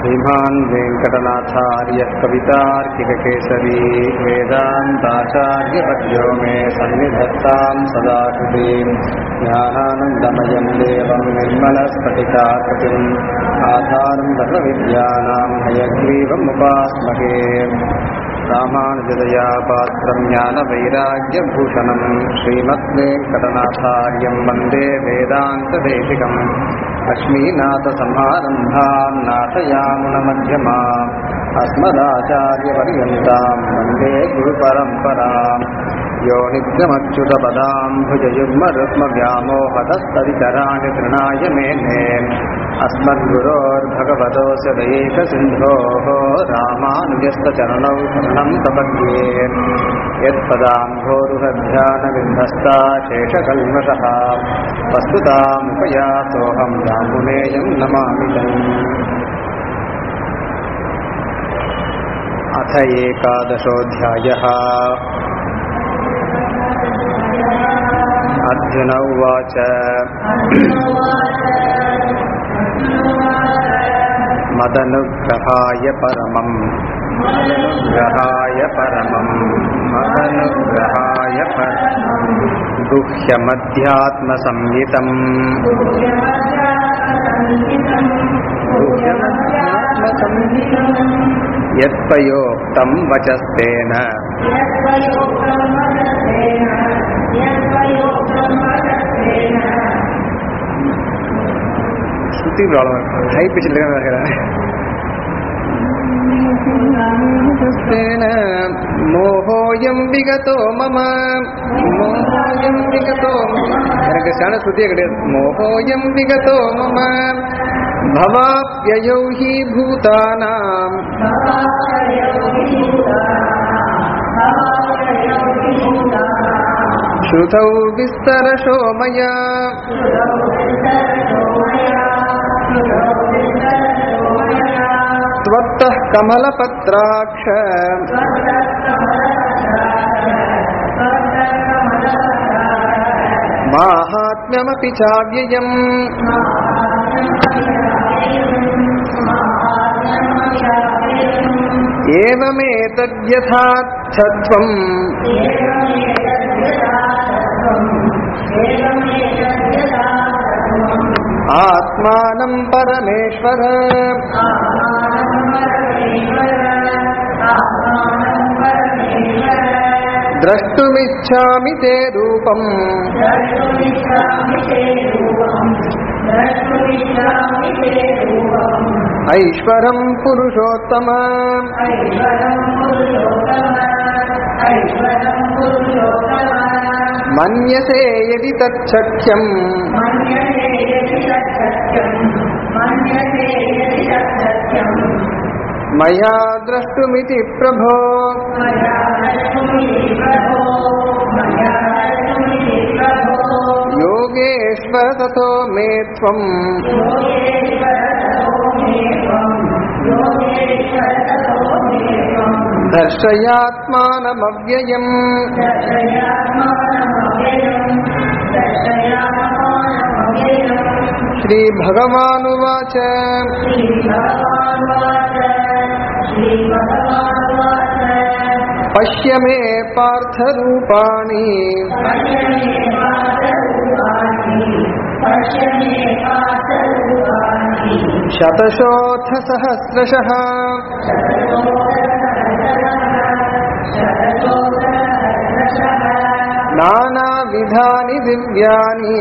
श्रीमान् वेङ्कटनाथार्यः कवितार्किककेसरी वेदान्ताचार्यपद्यो मे सन्निधत्तां सदा कृतीम् ज्ञानानन्दमयं देवं निर्मलस्फटिकाकृतिम् आधारं सर्वविद्यानां हयग्रीवमुपास्महे रामानुजदया पात्रं ज्ञानवैराग्यभूषणं श्रीमद्वेङ्कटनाथार्यं वन्दे वेदान्तदेशिकम् लक्ष्मीनाथसमारम्भां नाथयामुनमध्यमाम् अस्मदाचार्यपर्यन्तां वन्दे गुरुपरम्पराम् यो नित्यमच्युतपदां भुजयुग्मरुक्मव्यामोहतस्तरितराणि तृणाय मेने अस्मद्गुरोर्भगवतोऽस्य दयैकसिन्धोः रामानुजस्तचरणौ शरणं प्रपद्ये यत्पदाम्भोरुहध्यानबिन्धस्ता शेषकल्मषः वस्तुतामुपयातोऽहं रामुनेयं नमामि तम् अथ एकादशोऽध्यायः अर्जुन उवाच मदनुग्रहाय परमम् मदनुग्रहाय परमम् मदनुग्रहाय परमम् गुह्यमध्यात्मसंहितम् यत्पयोक्तं वचस्तेन श्रुति प्रॉब्लम हाई पिच लगा रहा तेन मोहोऽयं विगतो मम मोहोऽयं विगतो எனக்கு சரியான ஸ்ருதியே கிடையாது மோகோயம் விகதோ மம भवाप्ययौ हि भूतानाम् श्रुतौ विस्तरशो मया त्वत्तः कमलपत्राक्ष माहात्म्यमपि चाव्ययम् एवमेतद्यथार्थत्वम् आत्मानं परमेश्वर द्रष्टुमिच्छामि ते रूपम् ऐश्वरं पुरुषोत्तम मन्यसे यदि तच्छक्यम् मया द्रष्टुमिति प्रभो योगेश्वर ततो मे त्वम् दर्शयात्मानमव्ययम् श्रीभगवानुवाच पश्य मे पार्थरूपाणि शतशोऽथ सहस्रशः नानाविधानि दिव्यानि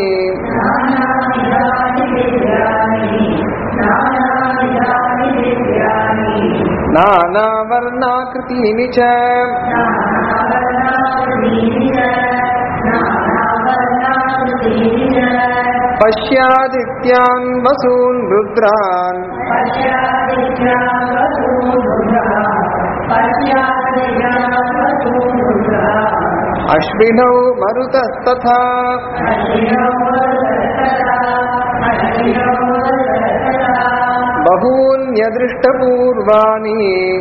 नानावर्णाकृतीनि च पश्यादित्यान् वसून् रुद्रान् अश्विनौ मरुतस्तथा बहून्यदृष्टपूर्वाणि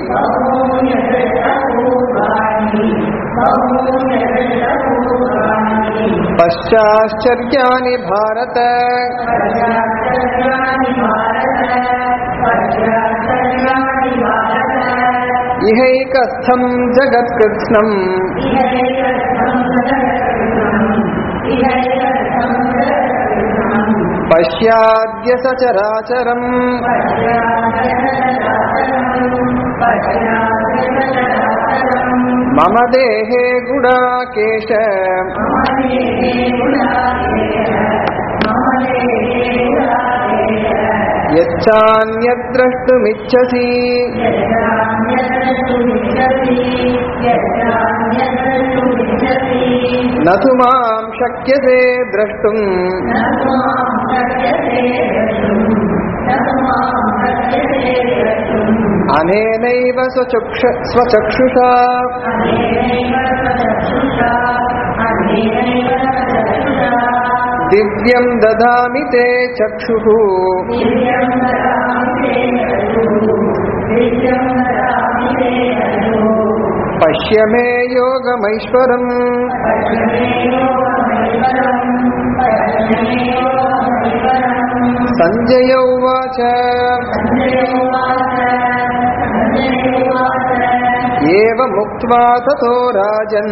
पश्चाश्चर्याणि भारत इहैकस्थं जगत्कृत्स्नम् पश्याद्य सचराचरम् मम देहे गुडाकेश यच्चान्यद्द्रष्टुमिच्छसि न तु मां शक्यते द्रष्टुम् अनेनैव स्वचक्षु स्वचक्षुषा दिव्यं ददामि ते चक्षुः पश्य मे योगमैश्वरम् सञ्जय उवाच एवमुक्त्वा ततो राजन्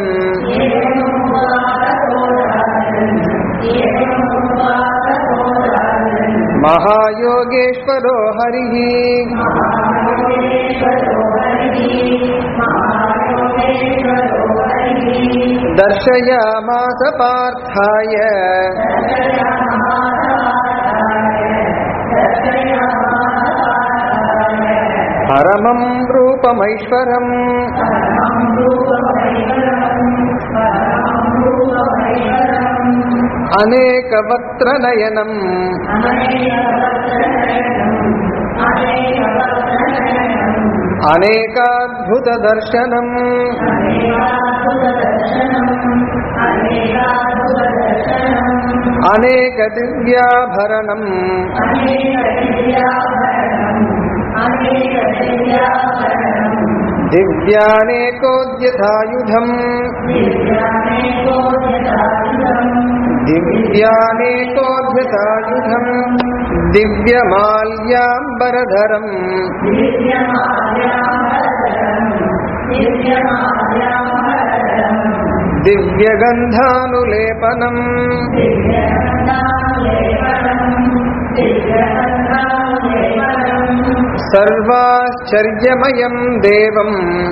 महायोगेश्वरो हरिः दर्शयामास पार्थाय परमं रूपमैश्वरम् अनेकवक्त्रनयनम् अनेकाद्भुतदर्शनम् अनेकदिव्याभरणम् दिव्यानेकोद्यथायुधम् दिव्यानेकोद्यथायुधम् दिव्यमाल्याम्बरधरम् दिव्यगन्धानुलेपनम् सर्वाश्चर्यमयम् देवम्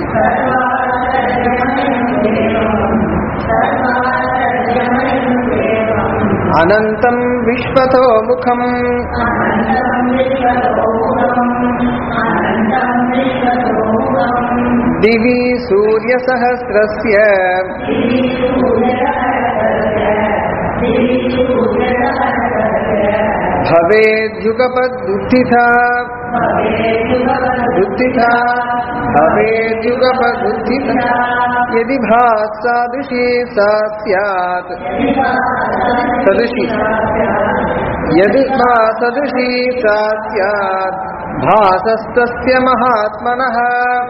अनन्तम् विश्वतोमुखम् दिवि सूर्यसहस्रस्य भवेद्युगपदुत्थिता दुत्थिता भवेद्युगपदुत्थिता यदि भासादृशी सा स्यात् सदृशी यदि भासदृशी सा स्यात् भासस्तस्य महात्मनः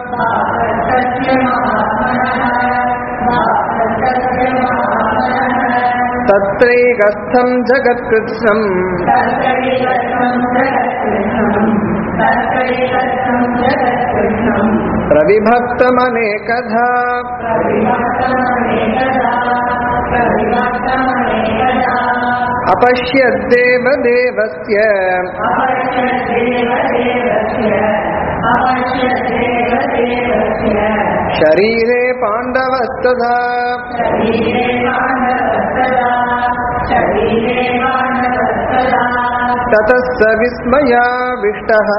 तत्रैकस्थम् जगत्कृत्स्नम् प्रविभक्तमनेकधा अपश्यद्देव देवस्य शरीरे पाण्डवस्तथा ततः स विस्मयाविष्टः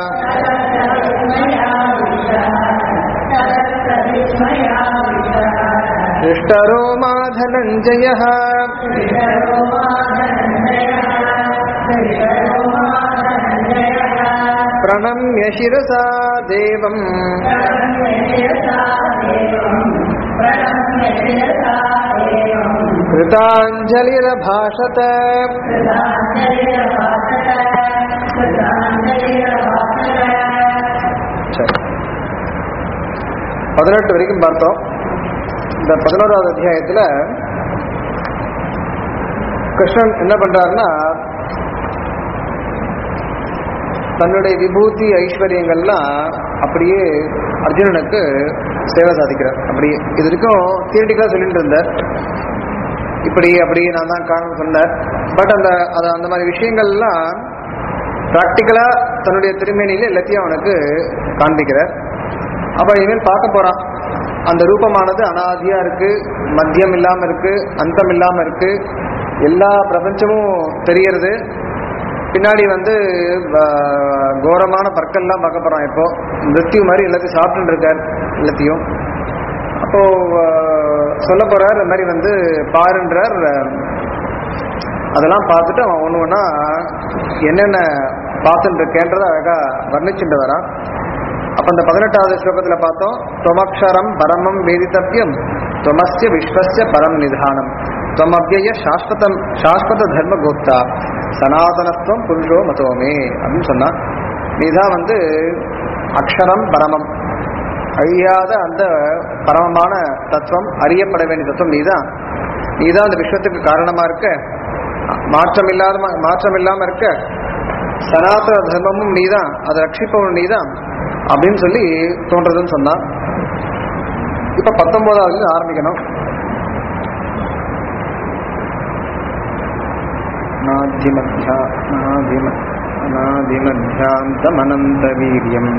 दृष्टरो मा धनञ्जयः प्रणम्य शिरसा देवम् कृताञ्जलिरभाषत சரி பதினெட்டு வரைக்கும் பார்த்தோம் இந்த பதினோராவது அத்தியாயத்துல கிருஷ்ணன் என்ன பண்றாருன்னா தன்னுடைய விபூதி ஐஸ்வர்யங்கள்லாம் அப்படியே அர்ஜுனனுக்கு சேவை சாதிக்கிறார் அப்படியே இது வரைக்கும் தியரிட்டிக்கலாக சொல்லிட்டு இருந்தார் இப்படி அப்படி நான் தான் காரணம் சொன்னார் பட் அந்த அது அந்த மாதிரி விஷயங்கள்லாம் ப்ராக்டிக்கலா தன்னுடைய திருமேனியில எல்லாத்தையும் அவனுக்கு காண்பிக்கிறார் அப்ப இனிமேல் பார்க்க போறான் அந்த ரூபமானது அனாதியா இருக்கு மத்தியம் இல்லாம இருக்கு அந்தம் இல்லாம இருக்கு எல்லா பிரபஞ்சமும் தெரியறது பின்னாடி வந்து ஆஹ், கோரமான பற்கள்லாம் பார்க்க போறான் இப்போ மிருத்யு மாதிரி எல்லாத்தையும் சாப்பிட்டு இருக்கார் எல்லாத்தையும் அப்போ சொல்ல போறார் இந்த மாதிரி வந்து பாருன்றார் அதெல்லாம் பார்த்துட்டு அவன் ஒன்று ஒன்றா என்னென்ன பார்த்துட்டு இருக்கேன்றதை அழகா வர்ணிச்சுட்டு வரான் அப்ப அந்த பதினெட்டாவது ஸ்லோகத்துல பார்த்தோம் தொமக்ஷரம் பரமம் வேதித்தவ்யம் தொமஸ்ய விஸ்வஸ்ய பரம் நிதானம் தொமவ்யய சாஸ்வதம் சாஸ்வத தர்ம கோப்தா சனாதனத்துவம் புருஷோ மதோமே அப்படின்னு சொன்னான் நீதான் வந்து அக்ஷரம் பரமம் அழியாத அந்த பரமமான தத்துவம் அறியப்பட வேண்டிய தத்துவம் நீதான் நீதான் அந்த விஸ்வத்துக்கு காரணமா இருக்க மாற்றம் இல்லாத மாற்றம் இல்லாம இருக்க சனாதன தர்மமும் நீதான் அதை ரட்சிப்பவன் நீதான் அப்படின்னு சொல்லி தோன்றதுன்னு சொன்னான் இப்ப பத்தொன்பதாவது ஆரம்பிக்கணும் நாதிமத்யா நாதிம அநாதிமத்தியாந்தமனந்தவீரியம்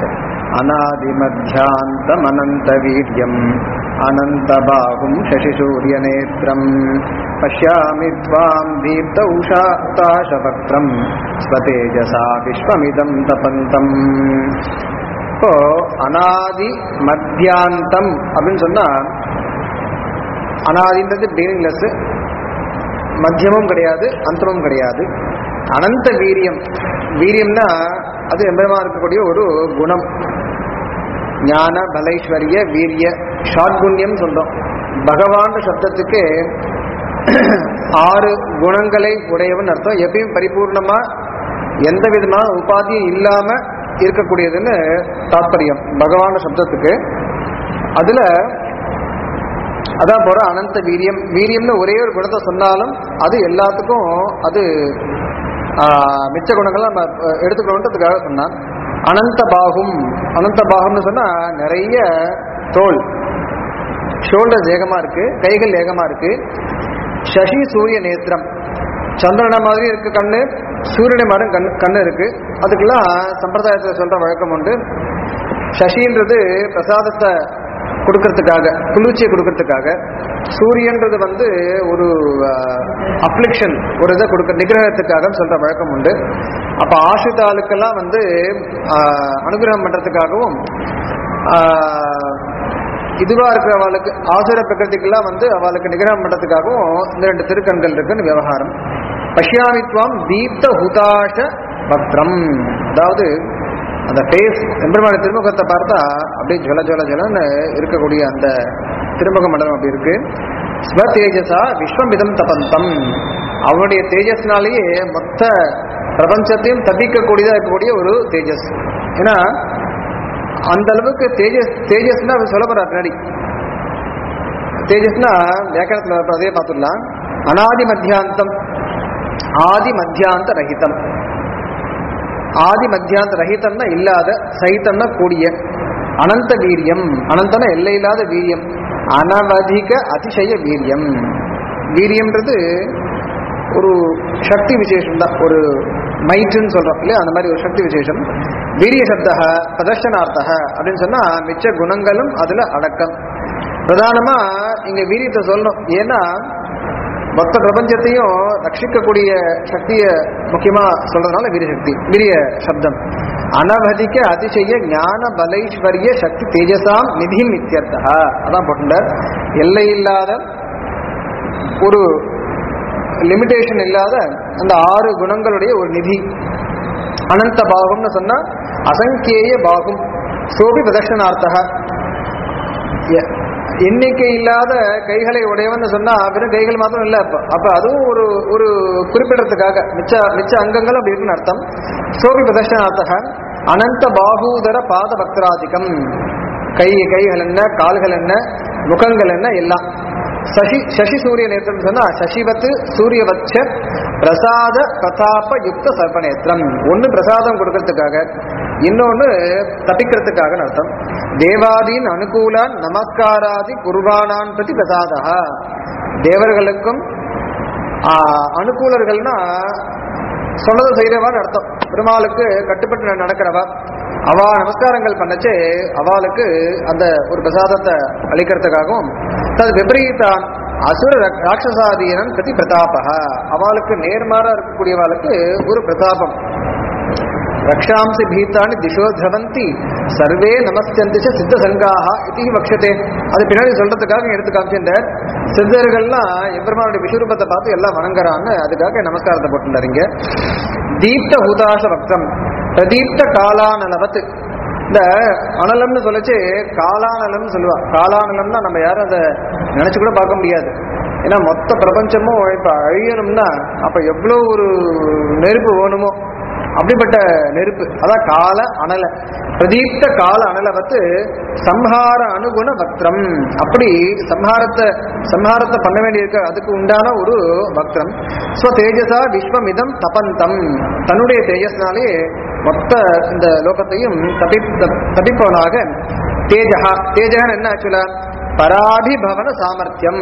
அநாதிமத்தியாந்தமனந்தவீரியம் அனந்தபாகும் சசிசூரியநேத்திரம் பஷ்யாமி त्वां दीप्त उषाताशवक्त्रं स्वतेजसा விஸ்வமிதம் தபந்தம் இப்போ அனாதி மத்தியாந்தம் அப்படின்னு சொன்னா அனாதின்றது மீனிங்லெஸ் மத்தியமும் கிடையாது அந்தமும் கிடையாது அனந்த வீரியம் வீரியம்னா அது எம்பெருமா இருக்கக்கூடிய ஒரு குணம் ஞான பலைஸ்வரிய வீரிய ஷாட்குண்யம் சொல்றோம் பகவான் சப்தத்துக்கு ஆறு குணங்களை உடையவன் அர்த்தம் எப்பயும் பரிபூர்ணமா எந்த விதமான உபாதியும் இல்லாம இருக்கக்கூடியதுன்னு தாத்பரியம் பகவான் சப்தத்துக்கு அதுல அதான் போற அனந்த வீரியம் வீரியம்னு ஒரே ஒரு குணத்தை சொன்னாலும் அது எல்லாத்துக்கும் அது ஆஹ், மிச்ச குணங்களை நம்ம அஹ், எடுத்துக்கணுன்றதுக்காக சொன்னான் அனந்த பாகும் அனந்த பாகம்னு சொன்னா நிறைய தோல் ஷோல்டர்ஸ் ஏகமா இருக்கு கைகள் ஏகமா இருக்கு சசி சூரிய நேத்திரம் சந்திரனை மாதிரி இருக்கு கண்ணு சூரியனை மாதிரி கண் கண்ணு இருக்கு அதுக்கெல்லாம் சம்பிரதாயத்தில் சொல்ற வழக்கம் உண்டு சசின்றது பிரசாதத்தை கொடுக்கறதுக்காக குளிர்ச்சியை கொடுக்கறதுக்காக சூரியன்றது வந்து ஒரு அப்ளிக்ஷன் ஒரு இதை கொடுக்க நிகிரகத்துக்காக சொல்ற வழக்கம் உண்டு அப்ப ஆசிரித ஆளுக்கெல்லாம் வந்து ஆஹ், அனுகிரகம் பண்றதுக்காகவும் ஆஹ், இதுவா இருக்கிற அவளுக்கு ஆசுர பிரகிருதிக்கெல்லாம் வந்து அவளுக்கு நிகிரகம் பண்றதுக்காகவும் இந்த ரெண்டு திருக்கண்கள் இருக்குன்னு விவகாரம் பஷ்யாமித்வாம் தீப்த ஹுதாஷ பக்ரம் அதாவது அந்த ஃபேஸ் எம்பெருமான திருமுகத்தை பார்த்தா அப்படியே ஜல ஜல ஜலன்னு இருக்கக்கூடிய அந்த திருமுக மண்டலம் அப்படி இருக்கு ஸ்வ தேஜசா விஸ்வமிதம் தபந்தம் அவனுடைய தேஜஸ்னாலேயே மொத்த பிரபஞ்சத்தையும் தப்பிக்கக்கூடியதா இருக்கக்கூடிய ஒரு தேஜஸ் ஏன்னா அந்த அளவுக்கு தேஜஸ் தேஜஸ்னா அவர் சொல்ல போறார் பின்னாடி தேஜஸ்னா வியாக்கரணத்தில் வரப்ப அதே பார்த்துடலாம் அனாதி மத்தியாந்தம் ஆதி மத்தியாந்த ரஹிதம் ஆதி மத்தியாந்த ரஹிதம்னா இல்லாத சகிதம்னா கூடிய அனந்த வீரியம் அனந்தன எல்லையில்லாத வீரியம் அனவதிக அதிசய வீரியம் வீரியம்ன்றது ஒரு சக்தி விசேஷம் தான் ஒரு மைட்டுன்னு சொல்றோம் இல்லையா அந்த மாதிரி ஒரு சக்தி விசேஷம் வீரிய சப்தக பிரதர்ஷனார்த்தக அப்படின்னு சொன்னா மிச்ச குணங்களும் அதுல அடக்கம் பிரதானமா இங்க வீரியத்தை சொல்லணும் ஏன்னா மொத்த பிரபஞ்சத்தையும் ரட்சிக்கக்கூடிய சக்தியை முக்கியமா சொல்றதுனால வீரிய சக்தி வீரிய சப்தம் அனவதிக்க அதிசய ஞான பலைஸ்வரிய சக்தி தேஜசாம் நிதி நித்தியர்த்தா அதான் போட்டுட்டார் எல்லை இல்லாத ஒரு லிமிடேஷன் இல்லாத அந்த ஆறு குணங்களுடைய ஒரு நிதி அனந்த பாகம்னு சொன்னா அசங்கேய பாகும் சோபி பிரதட்சணார்த்தக எ- எண்ணிக்கை இல்லாத கைகளை உடையவன் சொன்னா வெறும் கைகள் மாத்திரம் இல்ல அப்ப அப்ப அதுவும் ஒரு ஒரு குறிப்பிடறதுக்காக மிச்ச மிச்ச அங்கங்கள் அப்படி இருக்குன்னு அர்த்தம் சோபி பிரதர்ஷனார்த்தக அனந்த பாகூதர பாத பக்தராதிகம் கை கைகள் என்ன கால்கள் என்ன முகங்கள் என்ன எல்லாம் சசி சசி சூரிய நேத்திரம் சொன்னா சசிவத்து சூரியவச்ச பிரசாத பிரதாப யுக்த சர்ப்பநேத்திரம் ஒன்னு பிரசாதம் கொடுக்கறதுக்காக இன்னொன்னு தப்பிக்கிறதுக்காக அர்த்தம் தேவாதீன் அனுகூலான் நமஸ்காராதி குர்பானான் பிரதி பிரசாதா தேவர்களுக்கும் ஆஹ், அனுகூலர்கள்னா சொன்னதை செய்யறவான்னு அர்த்தம் பெருமாளுக்கு கட்டுப்பட்டு ந- நடக்கிறவா அவா நமஸ்காரங்கள் பண்ணச்சு அவளுக்கு அந்த ஒரு பிரசாதத்தை அளிக்கிறதுக்காகவும் தது விபரீதான் அசுர ரக்- ராட்சசாதீனம் பிரதி பிரதாபக அவளுக்கு நேர்மாறா இருக்கக்கூடியவாளுக்கு ஒரு பிரதாபம் ரக்ஷாம்சி பீத்தானி திசோ திரவந்தி சர்வே நமஸ்யந்தி ச சித்த சங்காக இது வக்ஷதே அது பின்னாடி சொல்றதுக்காக எடுத்து காமிச்சிருந்தார் சித்தர்கள்லாம் எம்பெருமானுடைய விஸ்வரூபத்தை பார்த்து எல்லாம் வணங்குறான்னு அதுக்காக நமஸ்காரத்தை போட்டுட்டாருங்க தீப்த உதாச பக்தம் பிரதீப்த காலானலவத்து இந்த அனலம்னு சொல்லச்சு காலானலம்னு சொல்லுவா காலானலம்னா நம்ம யாரும் அதை நினைச்சு கூட பார்க்க முடியாது ஏன்னா மொத்த பிரபஞ்சமும் இப்ப அழியணும்னா அப்ப எவ்வளவு ஒரு நெருப்பு வேணுமோ அப்படிப்பட்ட நெருப்பு அதான் கால அனல பிரதீப்த கால அனல வந்து சம்ஹார அனுகுண வக்திரம் அப்படி சம்ஹாரத்தை சம்ஹாரத்தை பண்ண வேண்டியிருக்க அதுக்கு உண்டான ஒரு வக்திரம் ஸ்வ தேஜசா விஸ்வமிதம் தபந்தம் தன்னுடைய தேஜஸ்னாலே மொத்த இந்த லோகத்தையும் தபி தப்- தபிப்பவனாக தேஜகா தேஜகன் என்ன ஆக்சுவலா பராபிபவன சாமர்த்தியம்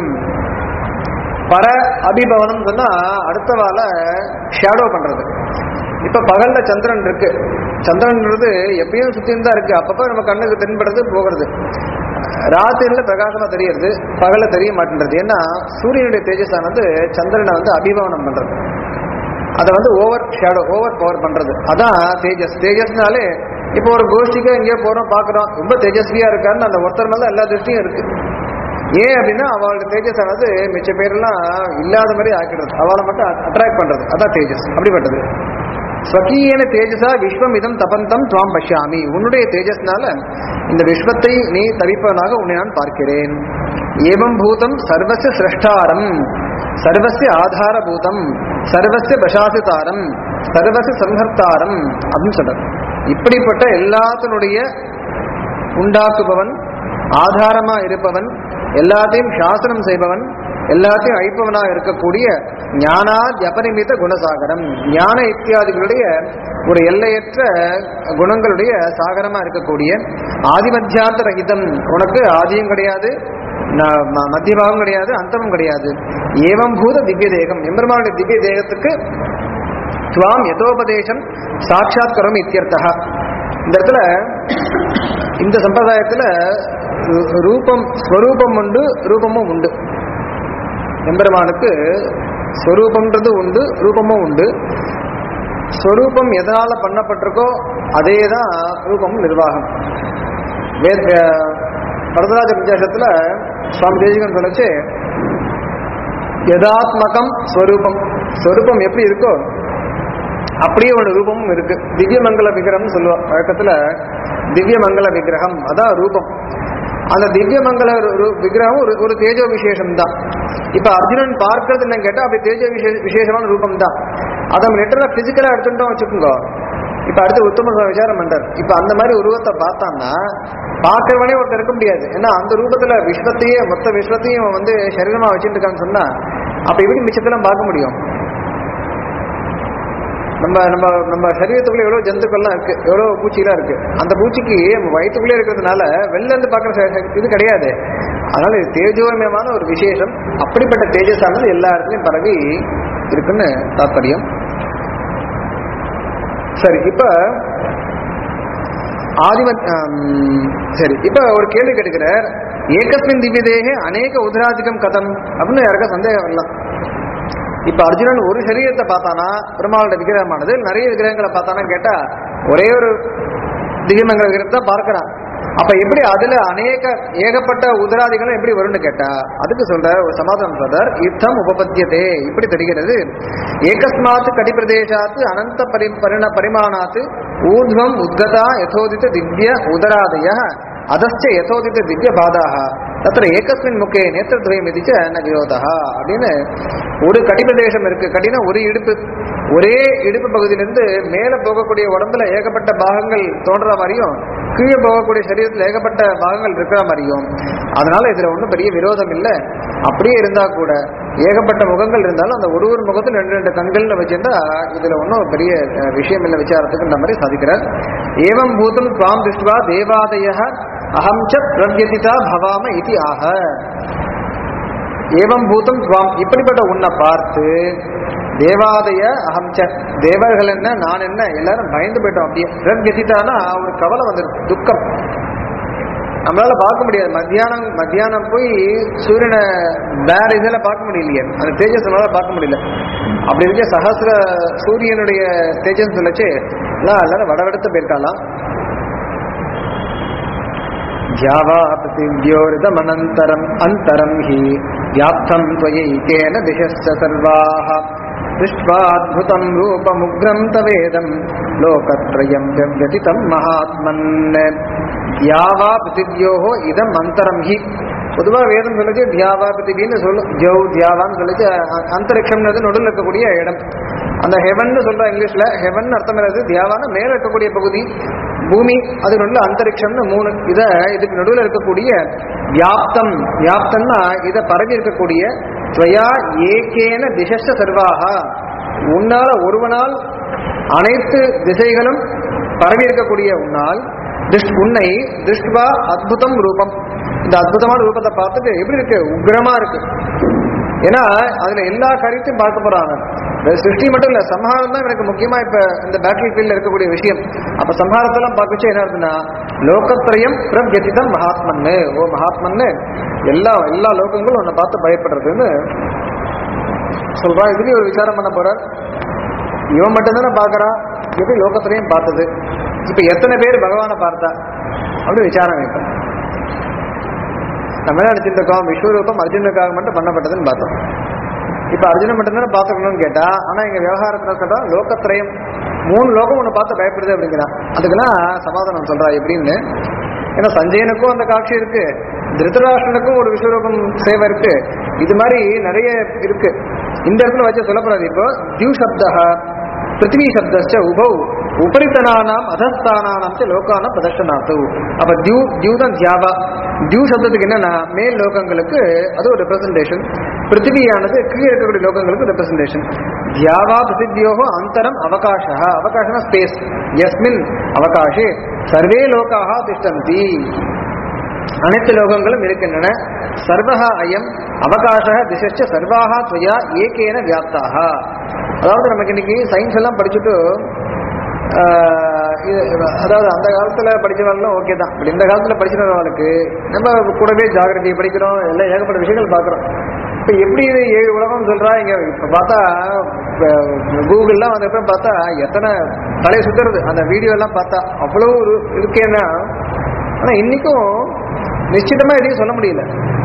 பர அபிபவனம் சொன்னா அடுத்த வாழ ஷேடோ பண்றது இப்ப பகல்ல சந்திரன் இருக்கு சந்திரன்றது எப்பயும் சுத்தின்னு தான் இருக்கு அப்பப்ப நம்ம கண்ணுக்கு தென்படுறது போகிறது ராத்திரில பிரகாசமா தெரியறது பகல்ல தெரிய மாட்டேன்றது ஏன்னா சூரியனுடைய தேஜஸானது சந்திரனை வந்து அபிபவனம் பண்றது அதை வந்து ஓவர் ஷேடோ ஓவர் பவர் பண்றது அதான் தேஜஸ் தேஜஸ்னாலே இப்போ ஒரு கோஷ்டிக்கு எங்கேயோ போறோம் பார்க்குறோம் ரொம்ப தேஜஸ்வியா இருக்காருன்னு அந்த ஒருத்தர் மேல எல்லா திருஷ்டியும் இருக்கு ஏன் அப்படின்னா அவளோட தேஜஸ் ஆனது மிச்ச பேரெல்லாம் இல்லாத மாதிரி ஆக்கிடுறது அவளை மட்டும் அட்ராக்ட் பண்றது அதான் தேஜஸ் அப்படிப்பட்டது ஸ்வகீயன தேஜஸா விஸ்வம் இதம் தபந்தம் துவாம் பஷ்யாமி உன்னுடைய தேஜஸ்னால இந்த விஸ்வத்தை நீ தவிப்பவனாக உன்னை நான் பார்க்கிறேன் ஏவம் பூதம் சர்வஸ்ய சிரஷ்டாரம் சர்வஸ்ய ஆதாரபூதம் சர்வஸ்ய பிரசாசிதாரம் சர்வஸ்ய சம்ஹர்த்தாரம் அப்படின்னு சொல்றார் இப்படிப்பட்ட எல்லாத்தினுடைய உண்டாக்குபவன் ஆதாரமா இருப்பவன் எல்லாத்தையும் சாசனம் செய்பவன் எல்லாத்தையும் அழிப்பவனா இருக்கக்கூடிய ஞானா ஜபரிமித குணசாகரம் ஞான இத்தியாதிகளுடைய ஒரு எல்லையற்ற குணங்களுடைய சாகரமா இருக்கக்கூடிய ஆதிமத்தியாந்த ரகிதம் உனக்கு ஆதியும் கிடையாது ந- ம- மத்திய பாகம் கிடையாது அந்தமும் கிடையாது ஏவம் பூத திவ்ய தேகம் எம்பெருமானுடைய திவ்ய தேகத்துக்கு துவாம் யதோபதேசம் சாட்சாத் கரம் இத்தியர்த்தா இந்த இடத்துல இந்த சம்பிரதாயத்துல ரு- ரூபம் ஸ்வரூபம் உண்டு ரூபமும் உண்டு எம்பெருமானுக்கு ஸ்வரூபம்ன்றது உண்டு ரூபமும் உண்டு ஸ்வரூபம் எதனால பண்ணப்பட்டிருக்கோ அதே தான் ரூபம் நிர்வாகம் வேத வரதராஜ வித்தியாசத்துல சுவாமி தேசிகன் சொல்லிச்சு யதாத்மகம் ஸ்வரூபம் ஸ்வரூபம் எப்படி இருக்கோ அப்படியே ஒரு ரூபமும் இருக்கு திவ்ய மங்கள விக்கிரகம் சொல்லுவோம் வழக்கத்துல திவ்ய மங்கள விக்கிரகம் அதான் ரூபம் அந்த திவ்ய மங்கள ரு- ரு- விக்கிரகம் ஒரு ஒரு தேஜோ விசேஷம் தான் இப்ப அர்ஜுனன் பார்க்கறது என்னன்னு கேட்டா அப்படி தேஜோ விசே- விசேஷமான ரூபம் தான் அதை நம்ம நெட்டில் பிசிக்கலா எடுத்துட்டோம் வச்சுக்கோங்க இப்ப அடுத்து உத்தம சுவாமி விசாரம் பண்றார் இப்ப அந்த மாதிரி உருவத்தை பார்த்தான்னா பார்க்கறவனே ஒருத்தர் இருக்க முடியாது ஏன்னா அந்த ரூபத்துல விஸ்வத்தையே மொத்த விஸ்வத்தையும் அவன் வந்து சரீரமா வச்சுட்டு இருக்கான்னு சொன்னா அப்ப எப்படி மிச்சத்தெல்லாம் பார்க்க முடியும் நம்ம நம்ம நம்ம சரீரத்துக்குள்ள எவ்வளவு ஜந்துக்கள்லாம் இருக்கு எவ்வளவு பூச்சிலாம் இருக்கு அந்த பூச்சிக்கு நம்ம வயிற்றுக்குள்ளே இருக்கிறதுனால வெளில இருந்து பார்க்குற ச- ச- இது கிடையாது அதனால இது தேஜோமயமான ஒரு விசேஷம் அப்படிப்பட்ட தேஜஸானது எல்லா இடத்துலையும் பரவி இருக்குன்னு தாத்பரியம் சரி இப்ப ஆதிமத் ஆம், சரி இப்ப ஒரு கேள்வி கேட்டுக்கிறார் ஏகஸ்மின் திவ்ய தேகே அநேக உதராதிகம் கதம் அப்படின்னு யாருக்கா சந்தேகம் வரலாம் இப்ப அர்ஜுனன் ஒரு சரீரத்தை பார்த்தானா பெருமாளோட விக்கிரகமானது நிறைய விக்கிரகங்களை பார்த்தானா கேட்டா ஒரே ஒரு திவ்யமங்கல விக்கிரகத்தை தான் பார்க்கறான் அப்ப எப்படி அதுல அநேக ஏகப்பட்ட உதராதிகளும் எப்படி வரும்னு கேட்டா அதுக்கு சொல்றார் ஒரு சமாதானம் சொல்றார் யுத்தம் உபபத்தியதே இப்படி தெரிகிறது ஏகஸ்மாத் கடிபிரதேசாத்து அனந்த பரி பரிண பரிமாணாத்து ஊர்துவம் உத்கதா யதோதித திவ்ய உதராதய அதஸ்ச யதோதித திவ்ய பாதாக தத்திர ஏகஸ்மின் முக்கே நேத்திரத்வயம் மிதிச்ச ந விரோதா அப்படின்னு ஒரு கடிபிரதேசம் இருக்கு கடினா ஒரு இடுப்பு ஒரே இடுப்பு பகுதியிலிருந்து மேல போகக்கூடிய உடம்புல ஏகப்பட்ட பாகங்கள் தோன்ற மாதிரியும் கீழே போகக்கூடிய சரீரத்தில் ஏகப்பட்ட பாகங்கள் இருக்கிற மாதிரியும் அதனால இதுல ஒன்றும் பெரிய விரோதம் இல்லை அப்படியே இருந்தா கூட ஏகப்பட்ட முகங்கள் இருந்தாலும் அந்த ஒரு ஒரு முகத்தில் ரெண்டு ரெண்டு கண்கள்னு வச்சிருந்தா இதுல ஒன்றும் பெரிய அஹ், விஷயம் இல்லை விசாரத்துக்குன்ற மாதிரி சாதிக்கிறார் ஏவம் பூதம் துவாம் திருஷ்டுவா தேவாதய அகம் ச பிரவ்யதிதா பவாம இது ஆக ஏவம் பூதம் துவாம் இப்படிப்பட்ட உன்னை பார்த்து தேவாதய அகம்ச தேவர்கள் என்ன நான் என்ன எல்லாரும் பயந்து போயிட்டோம் அப்படியே பிரவ்யதிதானா ஒரு கவலை வந்துருக்கு துக்கம் நம்மளால பார்க்க முடியாது மத்தியானம் மத்தியானம் போய் சூரியனை வேற இதில் பார்க்க முடியலையே அந்த தேஜஸ் நம்மளால பார்க்க முடியல அப்படி இருக்க சஹசிர சூரியனுடைய தேஜஸ் வச்சு எல்லாம் எல்லாரும் வடவெடுத்து போயிருக்காளாம் ध्यावा पृथिव्योरिदमनन्तरम् अन्तरम् हि व्याप्तम् त्वयैकेन दिशश्च सर्वाः दृष्ट्वाद्भुतम् रूपमुग्रम् तवेदम् लोकत्रयम् व्यव्यतितम् महात्मन् தியாவா பிருத்திவியோஹோ இதம் அந்தரம் ஹி பொதுவா வேதம் சொல்லுச்சு தியாவா பிருத்திவின்னு சொல்லும் ஜவ் தியாவான்னு சொல்லிச்சு அ- அந்தரிக்ஷம்ன்றது நடுவில் இருக்கக்கூடிய இடம் அந்த ஹெவன் சொல்ற இங்கிலீஷ்ல ஹெவன் அர்த்தம் என்னது தியாவான மேல இருக்கக்கூடிய பகுதி பூமி அது நடுவில் அந்தரிக்ஷம்னு மூணு இத இதுக்கு நடுவில் இருக்கக்கூடிய வியாப்தம் வியாப்தம்னா இத பரவி இருக்கக்கூடிய ஸ்வயா ஏகேன திசஷ்ட சர்வாகா உன்னால ஒருவனால் அனைத்து திசைகளும் பரவி இருக்கக்கூடிய உன்னால் திருஷ்ட் உன்னை திருஷ்டுவா அத்புதம் ரூபம் இந்த அற்புதமான ரூபத்தை பார்த்துட்டு எப்படி இருக்கு உக்ரமா இருக்கு ஏன்னா அதுல எல்லா காரியத்தையும் பார்க்க போறாங்க இந்த சிருஷ்டி மட்டும் இல்ல சம்ஹாரம் தான் எனக்கு முக்கியமா இப்ப இந்த பேட்டில் ஃபீல்ட்ல இருக்கக்கூடிய விஷயம் அப்ப சம்ஹாரத்தெல்லாம் பார்க்கச்சு என்ன இருக்குன்னா லோகத்திரயம் பிரத்யதிதம் மகாத்மன்னு ஓ மகாத்மன்னு எல்லா எல்லா லோகங்களும் உன்னை பார்த்து பயப்படுறதுன்னு சொல்றான் இதுலயும் ஒரு விசாரம் பண்ண போறார் இவன் மட்டும்தானே பார்க்கறான் எப்படி லோகத்திலையும் பார்த்தது இப்ப எத்தனை பேர் பகவானை பார்த்தா அப்படி விசாரம் வைப்போம் நம்ம என்ன நினைச்சிட்டு இருக்கோம் விஸ்வரூபம் அர்ஜுனுக்காக மட்டும் பண்ணப்பட்டதுன்னு பார்த்தோம் இப்ப அர்ஜுனன் மட்டும்தானே பார்த்துக்கணும்னு கேட்டா ஆனா எங்க விவகாரத்துல கேட்டா லோகத்திரயம் மூணு லோகம் ஒண்ணு பார்த்து பயப்படுது அப்படிங்கிறான் அதுக்கெல்லாம் சமாதானம் சொல்றா எப்படின்னு ஏன்னா சஞ்சயனுக்கும் அந்த காட்சி இருக்கு திருதராஷ்டனுக்கும் ஒரு விஸ்வரூபம் சேவை இருக்கு இது மாதிரி நிறைய இருக்கு இந்த இடத்துல வச்சு சொல்லப்படாது இப்போ தியூ சப்தா பிருத்திவி சப்தஸ்ட உபௌ உபரித்தனானாம் அதஸ்தானானாம் ச லோகானாம் பிரதர்ஷனாத்து அப்ப தியூ தியூ தான் தியாவா தியூ சப்தத்துக்கு என்னன்னா மேல் லோகங்களுக்கு அது ஒரு ரெப்ரசன்டேஷன் பிருத்திவியானது கீழே இருக்கக்கூடிய லோகங்களுக்கு ரெப்ரசன்டேஷன் தியாவா பிருத்திவியோகோ அந்தரம் அவகாஷ அவகாஷனா ஸ்பேஸ் எஸ்மின் அவகாஷே சர்வே லோகாக திஷ்டந்தி அனைத்து லோகங்களும் இருக்கின்றன சர்வஹா அயம் அவகாச திசச்ச சர்வாகா துவயா ஏகேன வியாப்தாக அதாவது நமக்கு இன்னைக்கு சயின்ஸ் எல்லாம் படிச்சுட்டு ஆஹ், இது அதாவது அந்த காலத்துல படிச்சவங்களும் ஓகே தான் பட் இந்த காலத்துல படிச்சிருந்தவங்களுக்கு நம்ம கூடவே ஜாகிரபி படிக்கிறோம் எல்லாம் ஏகப்பட்ட விஷயங்கள் பார்க்குறோம் இப்போ எப்படி இது ஏழு உலகம் சொல்றா இங்க இப்போ பார்த்தா கூகுள்லாம் வந்தப்ப பார்த்தா எத்தனை தலையை சுத்துறது அந்த வீடியோ எல்லாம் பார்த்தா அவ்வளோ ஒரு இருக்கேன்னா ஆனா இன்னைக்கும் நிச்சயமா எதையும் சொல்ல முடியல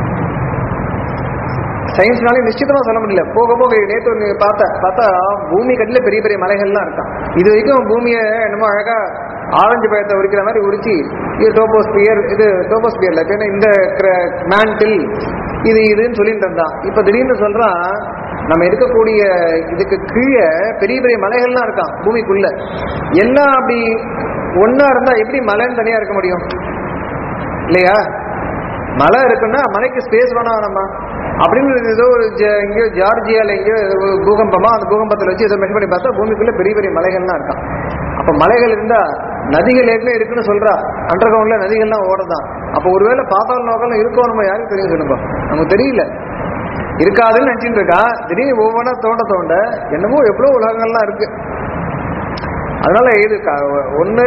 சயின்ஸ்னாலே நிச்சயமா சொல்ல முடியல போக போக நேற்று ஒன்று பார்த்தேன் பார்த்தா பூமி கட்டில பெரிய பெரிய மலைகள்லாம் இருக்கான் இது வரைக்கும் பூமியை என்னமோ அழகா ஆரஞ்சு பழத்தை உரிக்கிற மாதிரி உரிச்சு இது டோபோஸ்பியர் இது டோபோஸ்பியர்ல இப்ப என்ன இந்த மேண்டில் இது இதுன்னு சொல்லிட்டு இருந்தான் இப்ப திடீர்னு சொல்றான் நம்ம இருக்கக்கூடிய இதுக்கு கீழே பெரிய பெரிய மலைகள்லாம் இருக்கான் பூமிக்குள்ள எல்லாம் அப்படி ஒண்ணா இருந்தா எப்படி மலைன்னு தனியா இருக்க முடியும் இல்லையா மலை இருக்குன்னா மலைக்கு ஸ்பேஸ் வேணாம் வேணாமா அப்படின்னு ஏதோ ஒரு ஜ- எங்கேயோ ஜார்ஜியால எங்கேயோ ஒரு பூகம்பமா அந்த பூகம்பத்தில் வச்சு ஏதோ மெஷ் பண்ணி பார்த்தா பூமிக்குள்ள பெரிய பெரிய மலைகள்லாம் இருக்கான் அப்ப மலைகள் இருந்தா நதிகள் ஏற்கனவே இருக்குன்னு சொல்றா அண்டர் கிரவுண்ட்ல நதிகள்லாம் ஓடுதான் அப்ப ஒருவேளை பாதாள நோக்கம் இருக்கோ நம்ம யாருக்கு தெரியும் சொல்லுங்க நமக்கு தெரியல இருக்காதுன்னு நினைச்சிட்டு இருக்கா திடீர்னு ஒவ்வொன்றா தோண்ட தோண்ட என்னமோ எவ்வளவு உலகங்கள்லாம் இருக்கு அதனால இது க- ஒண்ணு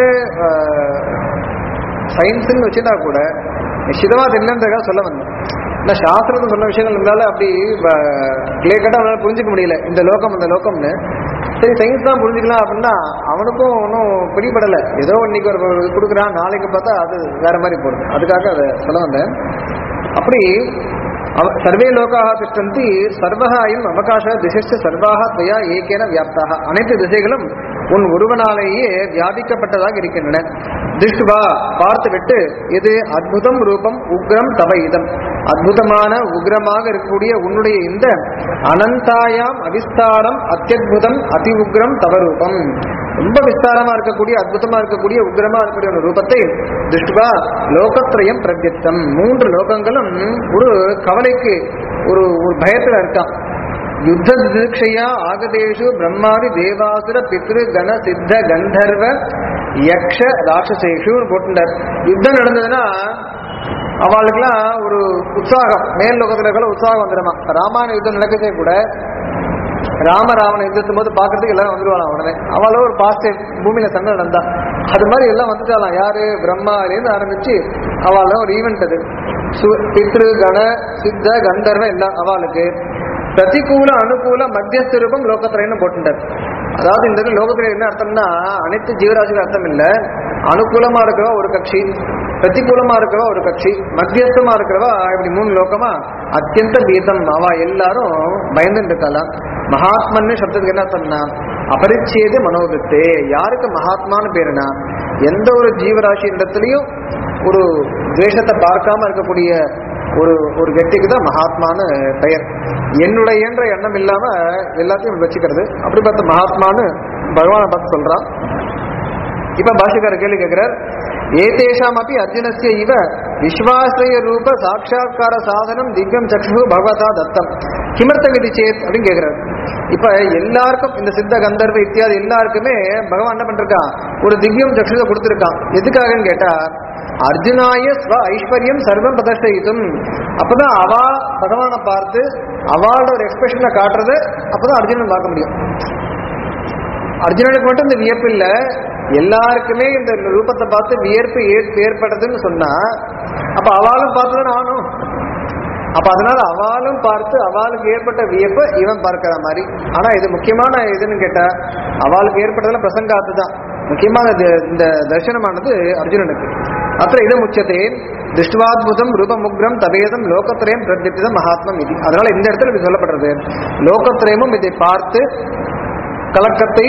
சயின்ஸ்னு வச்சுட்டா கூட நிச்சயமா தெரியலன்றதுக்காக சொல்ல வந்தேன் நான் சாஸ்திரத்தை சொன்ன விஷயங்கள் இருந்தாலும் அப்படி கிளியர் கட்டா அவனால புரிஞ்சுக்க முடியல இந்த லோகம் இந்த லோகம்னு சரி சயின்ஸ் தான் புரிஞ்சுக்கலாம் அப்படின்னா அவனுக்கும் ஒன்றும் பிடிபடலை ஏதோ இன்னைக்கு ஒரு கொடுக்குறான் நாளைக்கு பார்த்தா அது வேற மாதிரி போடுது அதுக்காக அதை சொல்ல வந்தேன் அப்படி அவ- சர்வே லோகாக திஷ்டந்தி சர்வகாயும் அவகாச திசைச்ச சர்வாக துவயா ஏகேன வியாப்தாக அனைத்து திசைகளும் உன் ஒருவனாலேயே வியாபிக்கப்பட்டதாக இருக்கின்றன திருஷ்டுவா பார்த்துவிட்டு இது அற்புதம் ரூபம் உக்ரம் தவ இதம் அற்புதமான உக்ரமாக இருக்கக்கூடிய உன்னுடைய இந்த அனந்தாயாம் அவிஸ்தாரம் அத்தியுதம் அதி உக்ரம் தவ ரூபம் ரொம்ப விஸ்தாரமா இருக்கக்கூடிய அற்புதமா இருக்கக்கூடிய உக்ரமா இருக்கக்கூடிய ஒரு ரூபத்தை திருஷ்டுவா லோகத்ரயம் பிரத்யத்தம் மூன்று லோகங்களும் ஒரு கவலைக்கு ஒரு ஒரு பயத்துல இருக்கான் யுத்த திதிக்ஷையா ஆகதேஷு பிரம்மாதி தேவாசுர பித்ரு கண சித்த கந்தர்வ யக்ஷ ராட்சசேஷு போட்டுட்டார் யுத்தம் நடந்ததுன்னா அவளுக்குலாம் ஒரு உற்சாகம் மேல் லோகத்துல இருக்கிற உற்சாகம் வந்துடுமா ராமாயண யுத்தம் நடக்கதே கூட ராம ராவண யுத்தத்தும் போது பாக்குறதுக்கு எல்லாரும் வந்துருவாளாம் உடனே அவளோ ஒரு பாசிட்டிவ் பூமியில சண்டை நடந்தா அது மாதிரி எல்லாம் வந்துட்டாலாம் யாரு பிரம்மாலேருந்து ஆரம்பிச்சு அவள ஒரு ஈவெண்ட் அது சு- பித்ரு கண சித்த கந்தர்வ எல்லாம் அவளுக்கு பிரதிகூல அனுகூல மத்தியஸ்த ரூபம் லோகத்திரைன்னு போட்டுட்டார் அதாவது இந்த இடத்துல லோகத்துல என்ன அர்த்தம்னா அனைத்து ஜீவராசிகள் அர்த்தம் இல்ல அனுகூலமா இருக்கிறவா ஒரு கட்சி பிரதிகூலமா இருக்கிறவா ஒரு கட்சி மத்தியஸ்தமா இருக்கிறவா இப்படி மூணு லோகமா அத்தியந்த பீதம் அவ எல்லாரும் பயந்துட்டு இருக்கலாம் மகாத்மன்னு சப்தத்துக்கு என்ன அர்த்தம்னா அபரிச்சேது மனோதத்தே யாருக்கு மகாத்மான்னு பேருனா எந்த ஒரு ஜீவராசி இடத்துலயும் ஒரு துவேஷத்தை பார்க்காம இருக்கக்கூடிய ஒரு ஒரு వ్యక్తిக்கு தான் மகாத்மான்னு பெயர் என்னுடையன்ற எண்ணம் இல்லாம எல்லாத்தையும் வச்சுக்கிறது அப்படி பார்த்த மகாத்மான்னு பகவானை பார்த்து சொல்றான் இப்ப பாஷக்கார கேள்வி கேட்கிறார் ஏதேஷாம் அப்படி அர்ஜுனஸ்ய இவ விஸ்வாசிரிய ரூப சாட்சா்கார சாதனம் திவ்யம் சக்ஷு பகவதா தத்தம் கிமர்த்த விதி சேத் அப்படின்னு கேட்கிறார் இப்ப எல்லாருக்கும் இந்த சித்த கந்தர்வ இத்தியாதி எல்லாருக்குமே பகவான் என்ன பண்றான் ஒரு திவ்யம் சக்ஷுதை கொடுத்திருக்கான் எதுக்காகன்னு கேட்டா அர்ஜுனாய ஸ்வ ஐஸ்வர்யம் சர்வம் பிரதர்ஷயித்தும் அப்பதான் அவா பகவானை பார்த்து அவளோட ஒரு எக்ஸ்பிரஷனை காட்டுறது அப்பதான் அர்ஜுனன் பார்க்க முடியும் அர்ஜுனனுக்கு மட்டும் இந்த வியப்பு இல்ல எல்லாருக்குமே இந்த ரூபத்தை பார்த்து வியர்ப்பு ஏற்- ஏற்படுதுன்னு சொன்னா அப்ப அவளும் பார்த்துதான் ஆனும் அப்ப அதனால அவளும் பார்த்து அவளுக்கு ஏற்பட்ட வியப்பு இவன் பார்க்கிற மாதிரி ஆனா இது முக்கியமான இதுன்னு கேட்டா அவளுக்கு ஏற்பட்டதுல பிரசங்காத்து தான் முக்கியமான இது- இந்த தரிசனமானது அர்ஜுனனுக்கு அப்புற இது முச்சதே திருஷ்டுவாத்புதம் ரூபமுக்ரம் தபேதம் லோகத்திரயம் பிரத்யபிதம் மகாத்மம் இது அதனால இந்த இடத்துல இது சொல்லப்படுறது லோகத்திரயமும் இதை பார்த்து கலக்கத்தை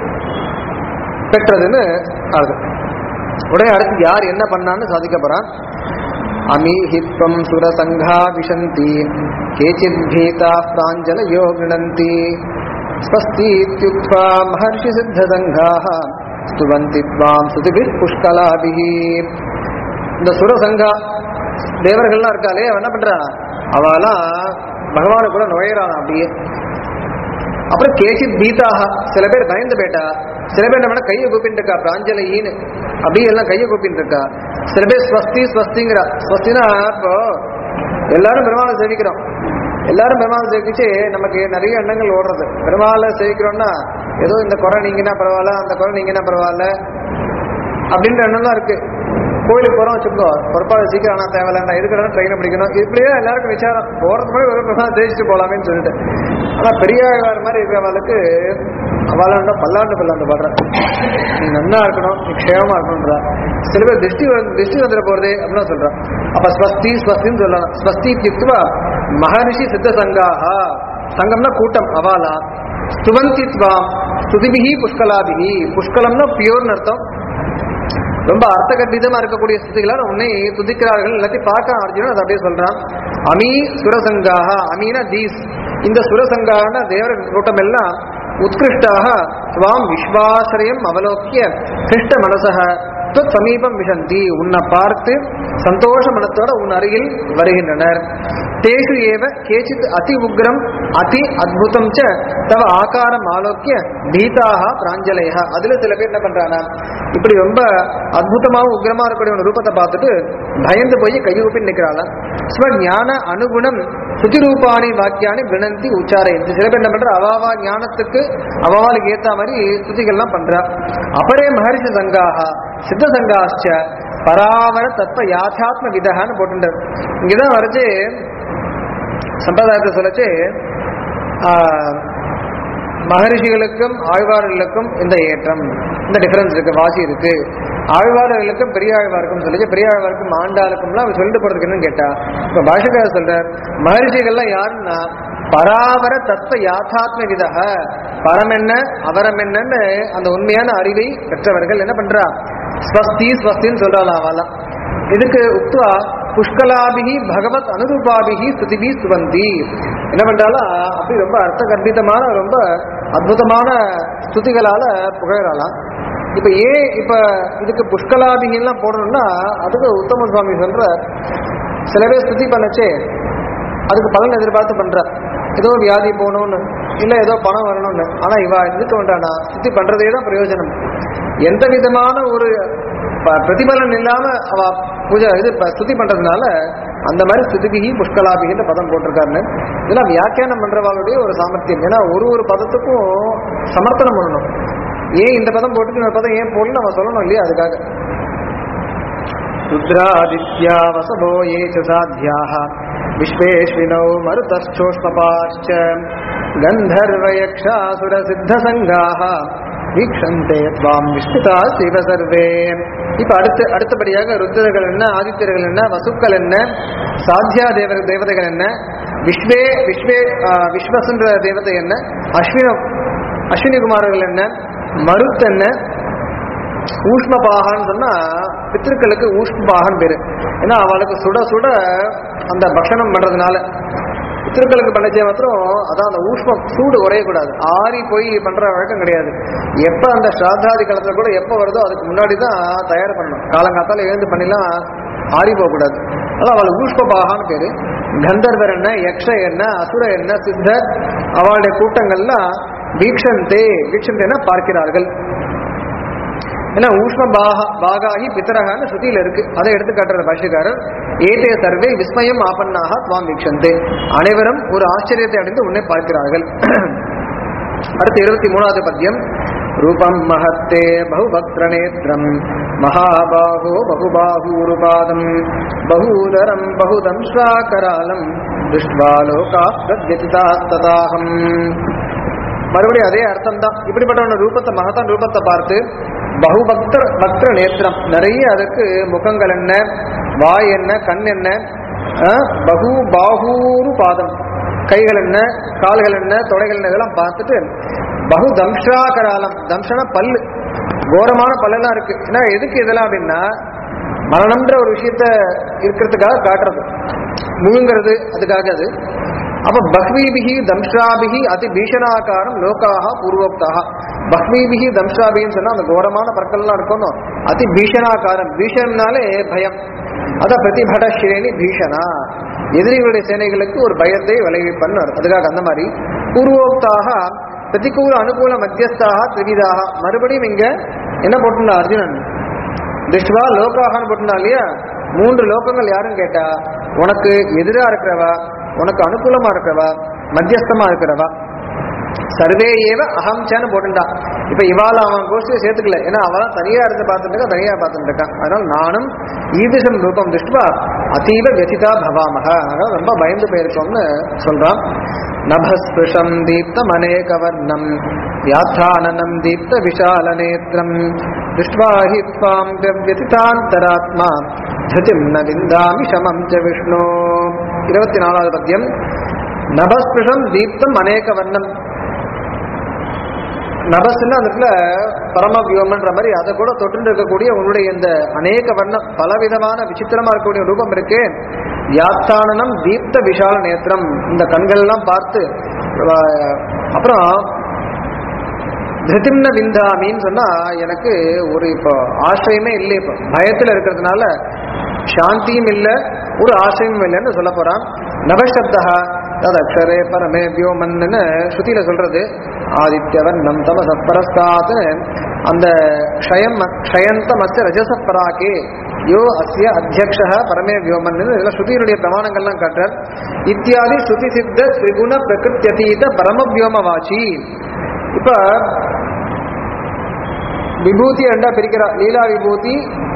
பெற்றதுன்னு அர்த்தம் உடனே அடுத்து யார் என்ன பண்ணான்னு சாதிக்க போறான் அமீஹித்வம் சுரசங்கா விஷந்தி கேச்சித் பீதா பிராஞ்சலயோ கிணந்தி ஸ்வஸ்தீத்யுக்த்வா மகர்ஷி சித்தசங்காः ஸ்துவந்தி த்வாம் சுதிபிர் புஷ்கலாபிஹி இந்த சுரசங்கா தேவர்கள்லாம் இருக்காளே அவன் என்ன பண்றா அவெல்லாம் பகவானு கூட நுழையிறான் அப்படியே அப்புறம் கேசித் பீதாக சில பேர் பயந்து போயிட்டா சில பேர் என்ன பண்ணா கையை கூப்பிட்டு இருக்கா பிராஞ்சலின்னு அப்படியே எல்லாம் கையை கூப்பிட்டு இருக்கா சில பேர் ஸ்வஸ்தி ஸ்வஸ்திங்கிறா ஸ்வஸ்தினா இப்போ எல்லாரும் பெருமாளை சேவிக்கிறோம் எல்லாரும் பெருமாளை சேவிச்சு நமக்கு நிறைய எண்ணங்கள் ஓடுறது பெருமாளை சேவிக்கிறோம்னா ஏதோ இந்த குறை நீங்கினா பரவாயில்ல அந்த குறை நீங்கினா பரவாயில்ல அப்படின்ற எண்ணம் தான் இருக்கு கோயிலுக்கு போறோம் வச்சுக்கோ பொறுப்பாக சீக்கிரம் ஆனால் தேவையில்ல எதுக்கு ட்ரெயினை பிடிக்கணும் இப்படியே எல்லாருக்கும் விசாரம் போறது மாதிரி ஒரு பிரசாதம் தேய்ச்சிட்டு போலாமேன்னு சொல்லிட்டு ஆனா பெரியாழ்வார் மாதிரி இருக்கிறவளுக்கு அவளாண்ட பல்லாண்டு பல்லாண்டு பாடுற நீ நன்னா இருக்கணும் நீ க்ஷேமமா இருக்கணும்ன்றா சில பேர் திருஷ்டி வந்து- திருஷ்டி வந்துட போறதே அப்படின்னு சொல்றான் அப்ப ஸ்வஸ்தி ஸ்வஸ்தின்னு சொல்லலாம் ஸ்வஸ்தி தித்வா மகரிஷி சித்த சங்காஹா சங்கம்னா கூட்டம் அவாலா ஸ்துவந்தி துவாம் ஸ்துதிபிகி புஷ்கலாபிகி புஷ்கலம்னா பியூர்னு அர்த்தம் ரொம்ப அர்த்தகர்பிதமா இருக்கக்கூடிய ஸ்துதிகளால் உன்னை துதிக்கிறார்கள் எல்லாத்தையும் பார்க்க அர்ஜுனன் அதை அப்படியே சொல்றான் அமி சுரசங்காக அமீனா தீஸ் இந்த சுரசங்கான தேவர கூட்டம் எல்லாம் உத்கிருஷ்டாக துவாம் விஸ்வாசிரியம் அவலோக்கிய கிருஷ்ட மனசக துவத் சமீபம் விஷந்தி உன்னை பார்த்து சந்தோஷ மனத்தோட உன் அருகில் வருகின்றனர் தேஷு ஏவ கேச்சித் அதி உக்ரம் அதி அத்புதம் ச தவ ஆகாரம் ஆலோக்கிய பீதாக பிராஞ்சலையா அதுல சில பேர் என்ன பண்றானா இப்படி ரொம்ப அற்புதமாவும் உக்ரமா இருக்கக்கூடிய ஒரு ரூபத்தை பார்த்துட்டு பயந்து போய் கையூப்பி நிற்கிறாளாம் ஸ்வ ஞான அனுகுணம் சுதிரூபாணி வாக்கியானி வினந்தி உச்சாரயந்தி சில பேர் என்ன பண்றா அவாவா ஞானத்துக்கு அவாவாளுக்கு ஏத்த மாதிரி ஸ்துதிகள்லாம் பண்றா அபரே மகர்ஷி சங்காக சித்த சங்காச்ச பராவர தத்துவ யாத்தாத்ம விதகான்னு போட்டுட்டார் இங்கதான் வரைச்சு சம்பிரதாயத்தை சொல்லச்சு ஆஹ், மகரிஷிகளுக்கும் ஆழ்வார்களுக்கும் இந்த ஏற்றம் இந்த டிஃபரன்ஸ் இருக்கு வாசி இருக்கு ஆழ்வார்களுக்கும் பெரிய ஆழ்வாருக்கும் சொல்லிச்சு பெரிய ஆழ்வாருக்கும் ஆண்டாளுக்கும்லாம் அவர் சொல்லிட்டு போறதுக்கு என்னன்னு கேட்டா இப்ப பாஷக்காரர் சொல்றார் மகரிஷிகள்லாம் யாருன்னா பராவர தத்துவ யாத்தாத்ம விதக பரம் என்ன அவரம் என்னன்னு அந்த உண்மையான அறிவை பெற்றவர்கள் என்ன பண்றா ஸ்வஸ்தி ஸ்வஸ்தின்னு சொல்றாள் அவளாம் இதுக்கு உக்துவா புஷ்கலாபிகி பகவத் அனுரூபாபிகி ஸ்துதிபி சுவந்தி என்ன பண்றாலும் அப்படி ரொம்ப அர்த்த கற்பிதமான ரொம்ப அற்புதமான ஸ்துதிகளால புகழலாம் இப்ப ஏன் இப்ப இதுக்கு புஷ்கலாபிகிலாம் போடணும்னா அதுக்கு உத்தம சுவாமி சொல்ற சில பேர் ஸ்துதி பண்ணச்சே அதுக்கு பலன் எதிர்பார்த்து பண்ற ஏதோ வியாதி போகணும்னு இல்ல ஏதோ பணம் வரணும்னு ஆனா இவ இருக்க வேண்டாம்டா சுத்தி பண்றதே தான் பிரயோஜனம் எந்த விதமான ஒரு ப- பிரதிபலன் இல்லாம அவ பூஜை இது ப- ஸ்துதி பண்றதுனால அந்த மாதிரி ஸ்துதிபிகி புஷ்கலாபிகின்ற பதம் போட்டிருக்காருன்னு இதெல்லாம் வியாக்கியானம் பண்றவாளுடைய ஒரு சாமர்த்தியம் ஏன்னா ஒரு ஒரு பதத்துக்கும் சமர்ப்பணம் பண்ணணும் ஏன் இந்த பதம் போட்டு இந்த பதம் ஏன் போடணும் நம்ம சொல்லணும் இல்லையா அதுக்காக रुद्रादित्या वसवो ये च साध्याः विश्वेश्विनौ मरुतश्चोष्मपाश्च गन्धर्वयक्षासुरसिद्धसङ्गाः வீக்ஷந்தே துவாம் விஷ்ணுதா சிவ சர்வே இப்ப அடுத்து அடுத்தபடியாக ருத்ரர்கள் என்ன ஆதித்யர்கள் என்ன வசுக்கள் என்ன சாத்தியா தேவ தேவதைகள் என்ன விஸ்வே விஸ்வே ஆ, விஸ்வசுன்ற தேவதை என்ன அஸ்வின அஸ்வினி குமாரர்கள் என்ன மருத் என்ன ஊஷ்மபாகான்னு சொன்னா பித்திருக்களுக்கு ஊஷ்மபாகன் பேரு ஏன்னா அவளுக்கு சுட சுட அந்த பக்ஷணம் பண்றதுனால பித்திருக்களுக்கு பண்ணச்சே மாத்திரம் அதான் அந்த ஊஷ்மம் சூடு குறையக்கூடாது ஆறி போய் பண்ற வழக்கம் கிடையாது எப்ப அந்த ஸ்ராத்தாதி காலத்துல கூட எப்ப வருதோ அதுக்கு முன்னாடி தான் தயார் பண்ணணும் காலங்காத்தால எழுந்து பண்ணிலாம் ஆறி போகக்கூடாது அதான் அவளுக்கு ஊஷ்மபாகான்னு பேரு கந்தர்வர் என்ன யக்ஷ என்ன அசுர என்ன சித்தர் அவளுடைய கூட்டங்கள்லாம் வீக்ஷந்தே வீக்ஷந்தேன்னா பார்க்கிறார்கள் ஏன்னா ஊஷ்ம பாக பாகாகி பித்தரகான்னு ஸ்ருதியில இருக்கு அதை எடுத்து காட்டுற பாஷ்யக்காரர் ஏதே சர்வே விஸ்மயம் ஆபன்னாக துவாம் வீக்ஷந்தே அனைவரும் ஒரு ஆச்சரியத்தை அடைந்து உன்னை பார்க்கிறார்கள் அடுத்து இருபத்தி மூணாவது பத்தியம் ரூபம் மஹத்தே பகுபக்திரநேத்திரம் மகாபாகோ பகுபாகூருபாதம் பகூதரம் பகுதம்ஸ்ராகராலம் திருஷ்வா லோகா பிரத்யதிதாஸ்ததாகம் மறுபடியும் அதே அர்த்தம் தான் இப்படிப்பட்ட ஒரு ரூபத்தை மகத்தான் ரூபத்தை பார்த்து பகுபக்த பக்திர நேத்திரம் நிறைய அதுக்கு முகங்கள் என்ன வாய் என்ன கண் என்ன ஆஹ், பகு பாகூரு பாதம் கைகள் என்ன கால்கள் என்ன தொடைகள் என்ன இதெல்லாம் பார்த்துட்டு பகு தம்ஷாகராலம் தம்ஷனா பல்லு கோரமான பல்லெல்லாம் இருக்கு ஏன்னா எதுக்கு இதெல்லாம் அப்படின்னா மரணம்ன்ற ஒரு விஷயத்த இருக்கிறதுக்காக காட்டுறது முழுங்கிறது அதுக்காக அது அப்ப பஹ்வீபிகி தம்ஷாபிகி அதி பீஷணாகாரம் லோகாக பூர்வோக்தாக பஹ்வீபிகி தம்ஷாபின்னு சொன்னா அந்த கோரமான பற்கள்லாம் இருக்கணும் அதி பீஷணாகாரம் பீஷணம்னாலே பயம் அத பிரதிபட ஸ்ரேணி பீஷணா எதிரிகளுடைய சேனைகளுக்கு ஒரு பயத்தை விளைவிப்பன்னு அர்த்தம். அதுக்காக அந்த மாதிரி பூர்வோக்தாக பிரதிகூல அனுகூல மத்தியஸ்தாக திரிவிதாக மறுபடியும் இங்க என்ன போட்டுனா அர்ஜுனன் திருஷ்டுவா லோகாகான்னு போட்டுனா இல்லையா மூன்று லோகங்கள் யாருன்னு கேட்டா உனக்கு எதிரா இருக்கிறவா உனக்கு அனுகூலமா இருக்கிறவா மத்தியஸ்தமா இருக்கிறவா சர்வே ஏவ அகம்சான்னு போட்டுண்டா இப்ப இவாள அவன் கோஷ்டியை சேர்த்துக்கல ஏன்னா அவன் தனியா இருந்து பார்த்துட்டு இருக்கா தனியா பார்த்துட்டு இருக்கான் அதனால நானும் ஈதிஷம் ரூபம் திருஷ்டுவா அதீவ व्यथिता பவாமக அதனால ரொம்ப பயந்து போயிருக்கோம்னு சொல்றான் நபஸ்பிருஷம் தீப்தம் அநேகவர்ணம் யாத்தானனம் தீப்த விஷால நேத்திரம் திருஷ்டுவா ஹி त्वां व्यथितान्तरात्मा धृतिं न विन्दामि शमं च विष्णो இருபத்தி நாலாவது பத்தியம் நபஸ்பிருஷம் தீப்தம் அநேக வர்ணம் நபஸ்ன்னு அந்த இடத்துல பரம வியோமன்ற மாதிரி அதை கூட தொட்டு இருக்கக்கூடிய உன்னுடைய இந்த அநேக வர்ணம் பலவிதமான விசித்திரமா இருக்கக்கூடிய ரூபம் இருக்கு யாத்தானனம் தீப்த விஷால நேத்திரம் இந்த கண்கள் எல்லாம் பார்த்து அஹ், அப்புறம் திருத்திம்ன விந்தாமின்னு சொன்னா எனக்கு ஒரு இப்போ ஆசிரியமே இல்லை இப்போ பயத்துல இருக்கிறதுனால சாந்தியும் இல்லை ஒரு ஆசிரியமும் இல்லைன்னு சொல்ல போறான் நவசப்தா தது அக்ஷரே பரமே வியோமன்னு ஸ்ருதியில சொல்றது ஆதித்யவன் நம் தமச பரஸ்தாத் அந்த க்ஷயம் க்ஷயந்த மச்ச ரஜச பராக்கே யோ அஸ்ய அத்தியக்ஷ பரமே வியோமன் இதெல்லாம் ஸ்ருதியினுடைய பிரமாணங்கள்லாம் காட்டுறார் இத்தியாதி ஸ்ருதி சித்த திரிகுண பிரகிருத்தியதீத பரம வியோமவாச்சி இப்ப விபூதி ரெண்டா பிரிக்கிறா லீலா விபூதி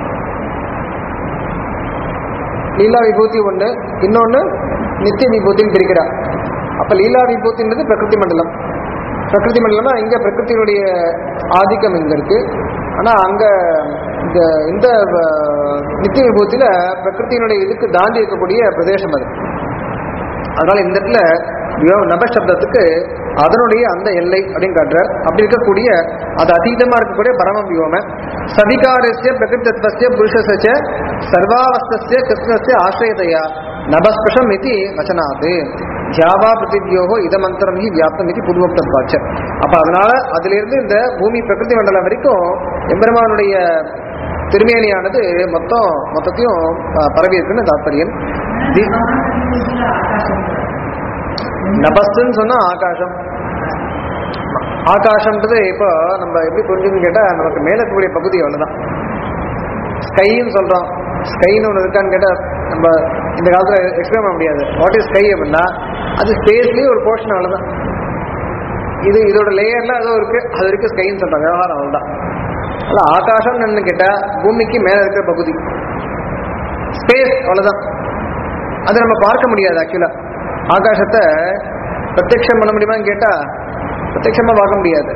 லீலா விபூதி ஒண்ணு இன்னொன்னு நித்திய விபூதின்னு பிரிக்கிறா அப்ப லீலா விபூதின்றது பிரகிருதி மண்டலம் பிரகிருதி மண்டலம்னா இங்க பிரகிருதியினுடைய ஆதிக்கம் இங்க இருக்கு ஆனா அங்க இந்த இந்த அஹ், நித்திய விபூதியில பிரகிருதியினுடைய இதுக்கு தாண்டி இருக்கக்கூடிய பிரதேசம் அது அதனால இந்த இடத்துல வியோ- நபசப்தத்துக்கு அதனுடைய அந்த எல்லை அப்படின்னு காட்டுறார் அப்படி இருக்கக்கூடிய அது அதீதமா இருக்கக்கூடிய பரம வியோம சதிகாரஸ்ய பிரகிருத்தத்வஸ்ய புருஷஸ்ய சர்வாவஸ்தஸ்ய கிருஷ்ணஸ்ய ஆசிரியதையா நபஸ்பஷம் இது வச்சனாது ஜாவா பிருத்திவியோகோ இதமந்திரம் ஹி வியாப்தம் இது பூர்வோக்தத்வாச்ச அப்ப அதனால அதுல இருந்து இந்த பூமி பிரகிருதி மண்டலம் வரைக்கும் எம்பெருமானுடைய திருமேனியானது மொத்தம் மொத்தத்தையும் அஹ், பரவி இருக்குன்னு தாற்பயம் தி- நபஸ்ன்னு சொன்னா ஆகாசம் ஆகாசம்ன்றது இப்போ நம்ம எப்படி புரிஞ்சுன்னு கேட்டா நமக்கு மேல இருக்கக்கூடிய பகுதி அவ்வளவுதான் ஸ்கைன்னு சொல்றோம் ஸ்கைன்னு ஒன்று இருக்கான்னு கேட்டா நம்ம இந்த காலத்துல எக்ஸ்பிளைன் பண்ண முடியாது வாட் இஸ் ஸ்கை அப்படின்னா அது ஸ்பேஸ்லயே ஒரு போர்ஷன் அவ்வளவுதான் இது இதோட லேயர்ல அதோ இருக்கு அது வரைக்கும் ஸ்கைன்னு சொல்றாங்க விவகாரம் அவ்வளவுதான் அல்ல ஆகாசம் என்ன கேட்டா பூமிக்கு மேல இருக்கிற பகுதி ஸ்பேஸ் அவ்வளவுதான் அதை நம்ம பார்க்க முடியாது ஆக்சுவலா ஆகாசத்தை பிரத்யக்ஷம் பண்ண முடியுமான்னு கேட்டா பிரத்யக்ஷமா பார்க்க முடியாது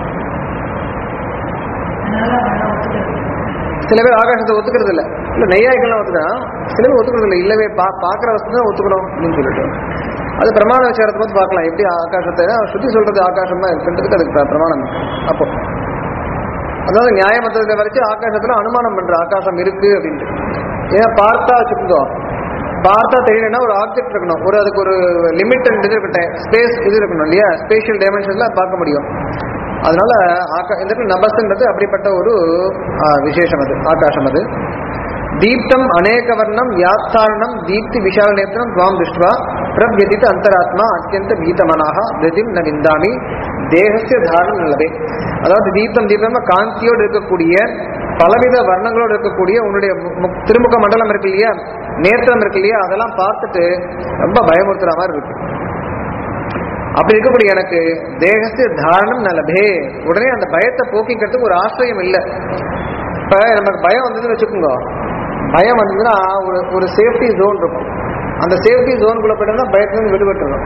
சில பேர் ஆகாசத்தை ஒத்துக்கிறது இல்ல இல்ல நெய்யாய்க்கெல்லாம் ஒத்துக்கலாம் சில பேர் ஒத்துக்கிறது இல்லை இல்லவே பா பார்க்குற வசதி தான் ஒத்துக்கணும் அப்படின்னு சொல்லிட்டு அது பிரமாண விசாரத்தை பார்த்து பார்க்கலாம் எப்படி ஆகாசத்தை சுத்தி சொல்றது ஆகாசம் தான் இருக்குன்றதுக்கு அதுக்கு பிர- பிரமாணம் அப்போ அதாவது நியாயமத்தத்தை வரைக்கும் ஆகாசத்துல அனுமானம் பண்ற ஆகாசம் இருக்கு அப்படின்ட்டு ஏன்னா பார்த்தா வச்சுக்கோ பார்த்தா தெரியலன்னா ஒரு ஆப்ஜெக்ட் இருக்கணும் ஒரு அதுக்கு ஒரு லிமிட் இது இருக்கட்டும் ஸ்பேஸ் இது இருக்கணும் இல்லையா ஸ்பேஷியல் டைமென்ஷன்ல பார்க்க முடியும் அதனால ஆகா இந்த இடத்துல நபஸ்ன்றது அப்படிப்பட்ட ஒரு ஆ, விசேஷம் அது ஆகாசம் அது தீப்தம் அநேக வர்ணம் யாத்தாரணம் தீப்தி விஷால நேத்திரம் துவாம் திருஷ்டுவா பிரவ்யதித்த அந்தராத்மா அத்தியந்த கீதமனாக பிரதிம் ந விந்தாமி தேகசிய தாரணம் நல்லதே அதாவது தீப்தம் தீப்தம் காந்தியோடு இருக்கக்கூடிய பலவித வர்ணங்களோடு இருக்கக்கூடிய உன்னுடைய மு- மு- திருமுக மண்டலம் இருக்கு இல்லையா நேத்திரம் இருக்கு இல்லையா அதெல்லாம் பார்த்துட்டு ரொம்ப பயமுறுத்துற மாதிரி இருக்கு அப்படி இருக்கக்கூடிய எனக்கு தேகத்து தாரணம் நலபே உடனே அந்த பயத்தை போக்கிக்கிறதுக்கு ஒரு ஆசிரியம் இல்லை இப்ப நமக்கு பயம் வந்ததுன்னு வச்சுக்கோங்க பயம் வந்ததுன்னா ஒரு ஒரு சேஃப்டி ஜோன் இருக்கும் அந்த சேஃப்டி ஜோனுக்குள்ள போயிட்டோம்னா பயத்துலேருந்து விடுபட்டுரும்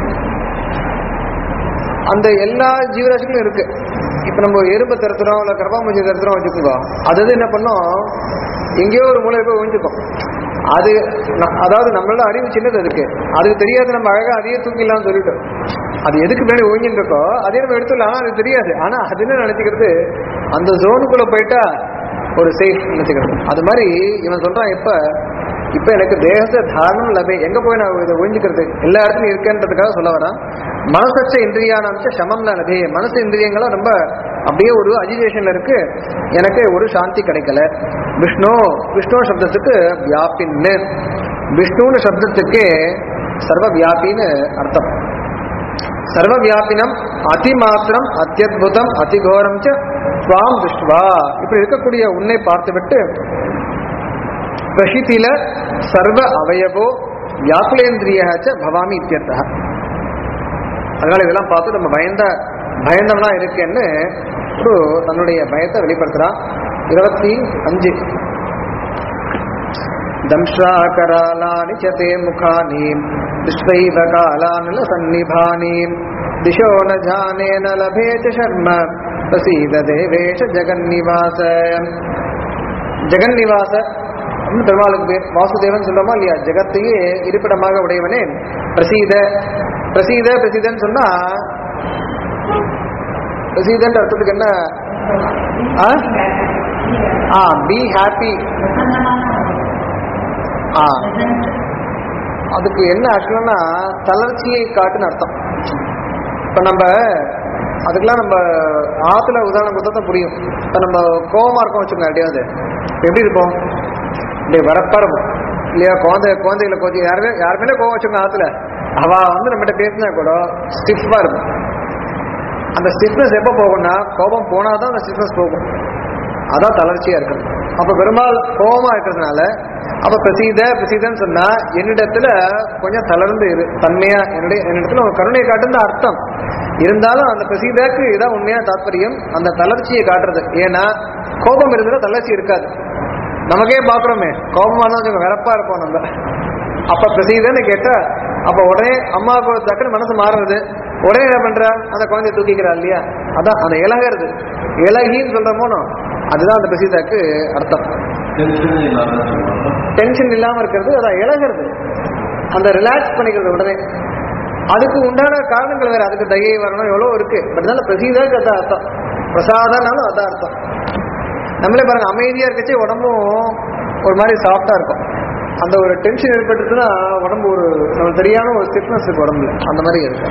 அந்த எல்லா ஜீவராசிகளும் இருக்கு இப்ப நம்ம ஒரு எறும்பை திறத்துறோம் இல்ல கர்ப்பாம்பூச்சி திறத்துறோம் வச்சுக்கோங்க அது வந்து என்ன பண்ணும் எங்கேயோ ஒரு மூலையில போய் ஒழிஞ்சுக்கும் அது ந- அதாவது நம்மளோட அறிவு சின்னது அதுக்கு அதுக்கு தெரியாது நம்ம அழகா அதையே தூக்கிடலாம்னு சொல்லிட்டோம் அது எதுக்கு பின்னாடி ஒழிஞ்சுட்டு இருக்கோ அதே நம்ம எடுத்துடலாம் ஆனா அது தெரியாது ஆனா அது என்ன நினைச்சுக்கிறது அந்த ஜோனுக்குள்ள போயிட்டா ஒரு சேஃப் நினைச்சுக்கிறது அது மாதிரி இவன் சொல்றான் இப்ப இப்ப எனக்கு தேகத்தை தாரணம் லபே எங்க போய் நான் இதை ஒழிஞ்சுக்கிறது எல்லா இடத்துலயும் இருக்கேன்றதுக்காக சொல்ல வரான் மனசச்ச இந்திரியானம்ச சமம்ல லபே மனசு இந்திரியங்களும் ரொம்ப அப்படியே ஒரு அஜிடேஷன்ல இருக்கு எனக்கு ஒரு சாந்தி கிடைக்கல விஷ்ணு விஷ்ணு சப்தத்துக்கு வியாபின்னு விஷ்ணுன்னு சப்தத்துக்கு சர்வ வியாபின்னு அர்த்தம் சர்வ வியாபினம் அதிமாத்திரம் அத்தியுதம் அதிகோரம் ச துவாம் திருஷ்டுவா இப்படி இருக்கக்கூடிய உன்னை பார்த்துவிட்டு பிரஷிதில சர்வ அவயவோ வியாக்குலேந்திரிய பவாமி இத்தியர்த்தா அதனால இதெல்லாம் பார்த்து நம்ம பயந்த பயந்தவனா இருக்கேன்னு ஒரு தன்னுடைய பயத்தை வெளிப்படுத்துறான் இருபத்தி அஞ்சு दंश्राकरालानि च ते मुखानि दृष्ट्वैव कालानल सन्निभानि दिशो न जाने न लभे च शर्म प्रसीद देवेश जगन्निवास ஜெகன்னிவாச அப்படின்னு பெருமாளுக்கு பேர் வாசுதேவன் சொல்றோமா இல்லையா ஜெகத்தையே இருப்பிடமாக உடையவனே பிரசீத பிரசீத பிரசீதன்னு சொன்னா பிரசீதன்ற அர்த்தத்துக்கு என்ன ஆ பி ஹாப்பி ஆ அதுக்கு என்ன ஆக்சுவலானா தளர்ச்சியை காட்டுன்னு அர்த்தம் இப்போ நம்ம அதுக்கெல்லாம் நம்ம ஆத்துல உதாரணம் கொடுத்தா தான் புரியும் இப்போ நம்ம கோவமா இருக்கோம் வச்சுக்கோங்க எப்படியாவது இப்ப எப்படி இருப்போம் இப்படி வரப்பா இருக்கும் இல்லையா குழந்தை குழந்தைகளை கொஞ்சம் யாருமே யாருமே கோவம் வச்சுக்கோங்க ஆத்துல அவ வந்து நம்மகிட்ட பேசினா கூட ஸ்டிஃபா இருக்கும் அந்த ஸ்டிஃப்னஸ் எப்போ போகும்னா கோபம் போனாதான் அந்த ஸ்டிஃப்னஸ் போகும் அதான் தளர்ச்சியா இருக்குது அப்ப பெருமாள் கோபமா இருக்கிறதுனால அப்ப பிரசீத பிரசீதன்னு சொன்னா என்னிடத்துல கொஞ்சம் தளர்ந்து இரு தன்மையா என்னுடைய என்னிடத்துல ஒரு கருணையை காட்டுன்னு அர்த்தம் இருந்தாலும் அந்த பிரசீதாக்கு இதான் உண்மையா தாத்பரியம் அந்த தளர்ச்சியை காட்டுறது ஏன்னா கோபம் இருந்தா தளர்ச்சி இருக்காது நமக்கே பாக்குறோமே கோபமா தான் கொஞ்சம் வெறப்பா இருப்போம் நம்ம அப்ப பிரசீதன்னு கேட்டா அப்ப உடனே அம்மாவுக்கு ஒரு டக்குன்னு மனசு மாறுறது உடனே என்ன பண்றா அந்த குழந்தைய தூக்கிக்கிறா இல்லையா அதான் அந்த இலகிறது இலகின்னு சொல்றமோனோ அதுதான் அந்த பிரசீதாக்கு அர்த்தம் டென்ஷன் இல்லாம இருக்கிறது அதான் இலகிறது அந்த ரிலாக்ஸ் பண்ணிக்கிறது உடனே அதுக்கு உண்டான காரணங்கள் வேற அதுக்கு தயை வரணும் எவ்வளவு இருக்கு பட் இருந்தாலும் பிரசீதாக்கு அதான் அர்த்தம் பிரசாதனாலும் அதான் அர்த்தம் நம்மளே பாருங்க அமைதியா இருக்கச்சே உடம்பும் ஒரு மாதிரி சாஃப்டா இருக்கும் அந்த ஒரு டென்ஷன் ஏற்பட்டுச்சுன்னா உடம்பு ஒரு நமக்கு தெரியாம ஒரு ஸ்டிஃப்னஸ் இருக்கு உடம்புல அந்த மாதிரி இருக்கு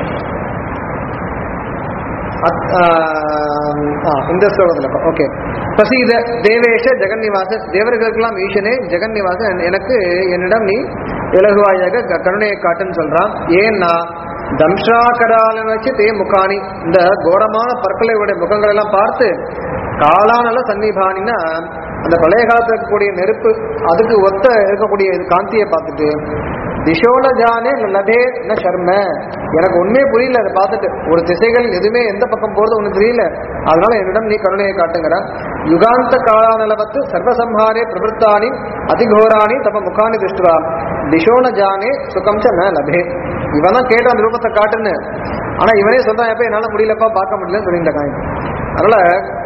அத்- ஆஹ் ஆ, இந்த ஸ்லோகத்துல ஓகே பிரசீத தேவேஷ ஜெகன்னிவாச தேவர்களுக்கெல்லாம் ஈசனே ஜெகன்னிவாச எனக்கு என்னிடம் நீ இலகுவாயாக க- கருணையை காட்டுன்னு சொல்றான் ஏன்னா தம்ஷாகரால வச்சு தே முகாணி இந்த கோரமான பற்களையுடைய முகங்கள் எல்லாம் பார்த்து காலானல சன்னிபானின்னா அந்த பழைய காலத்துல இருக்கக்கூடிய நெருப்பு அதுக்கு ஒத்த இருக்கக்கூடிய இது காந்தியை பார்த்துட்டு திசோன ஜானே லதே ந சர்ம எனக்கு ஒண்ணுமே புரியல அதை பார்த்துட்டு ஒரு திசைகள் எதுவுமே எந்த பக்கம் போறது ஒண்ணு தெரியல அதனால என்னிடம் நீ கருணையை காட்டுங்கிற யுகாந்த காலானலவத்து சர்வசம்ஹாரே பிரவருத்தானி அதிகோராணி தம முகானி திருஷ்டுவா திசோன ஜானே சுகம் ச ந லபே இவன் தான் கேட்ட அந்த ரூபத்தை காட்டுன்னு ஆனா இவனே சொல்றான் எப்ப என்னால முடியலப்பா பார்க்க முடியலன்னு சொல்லியிருக்காங்க அதனால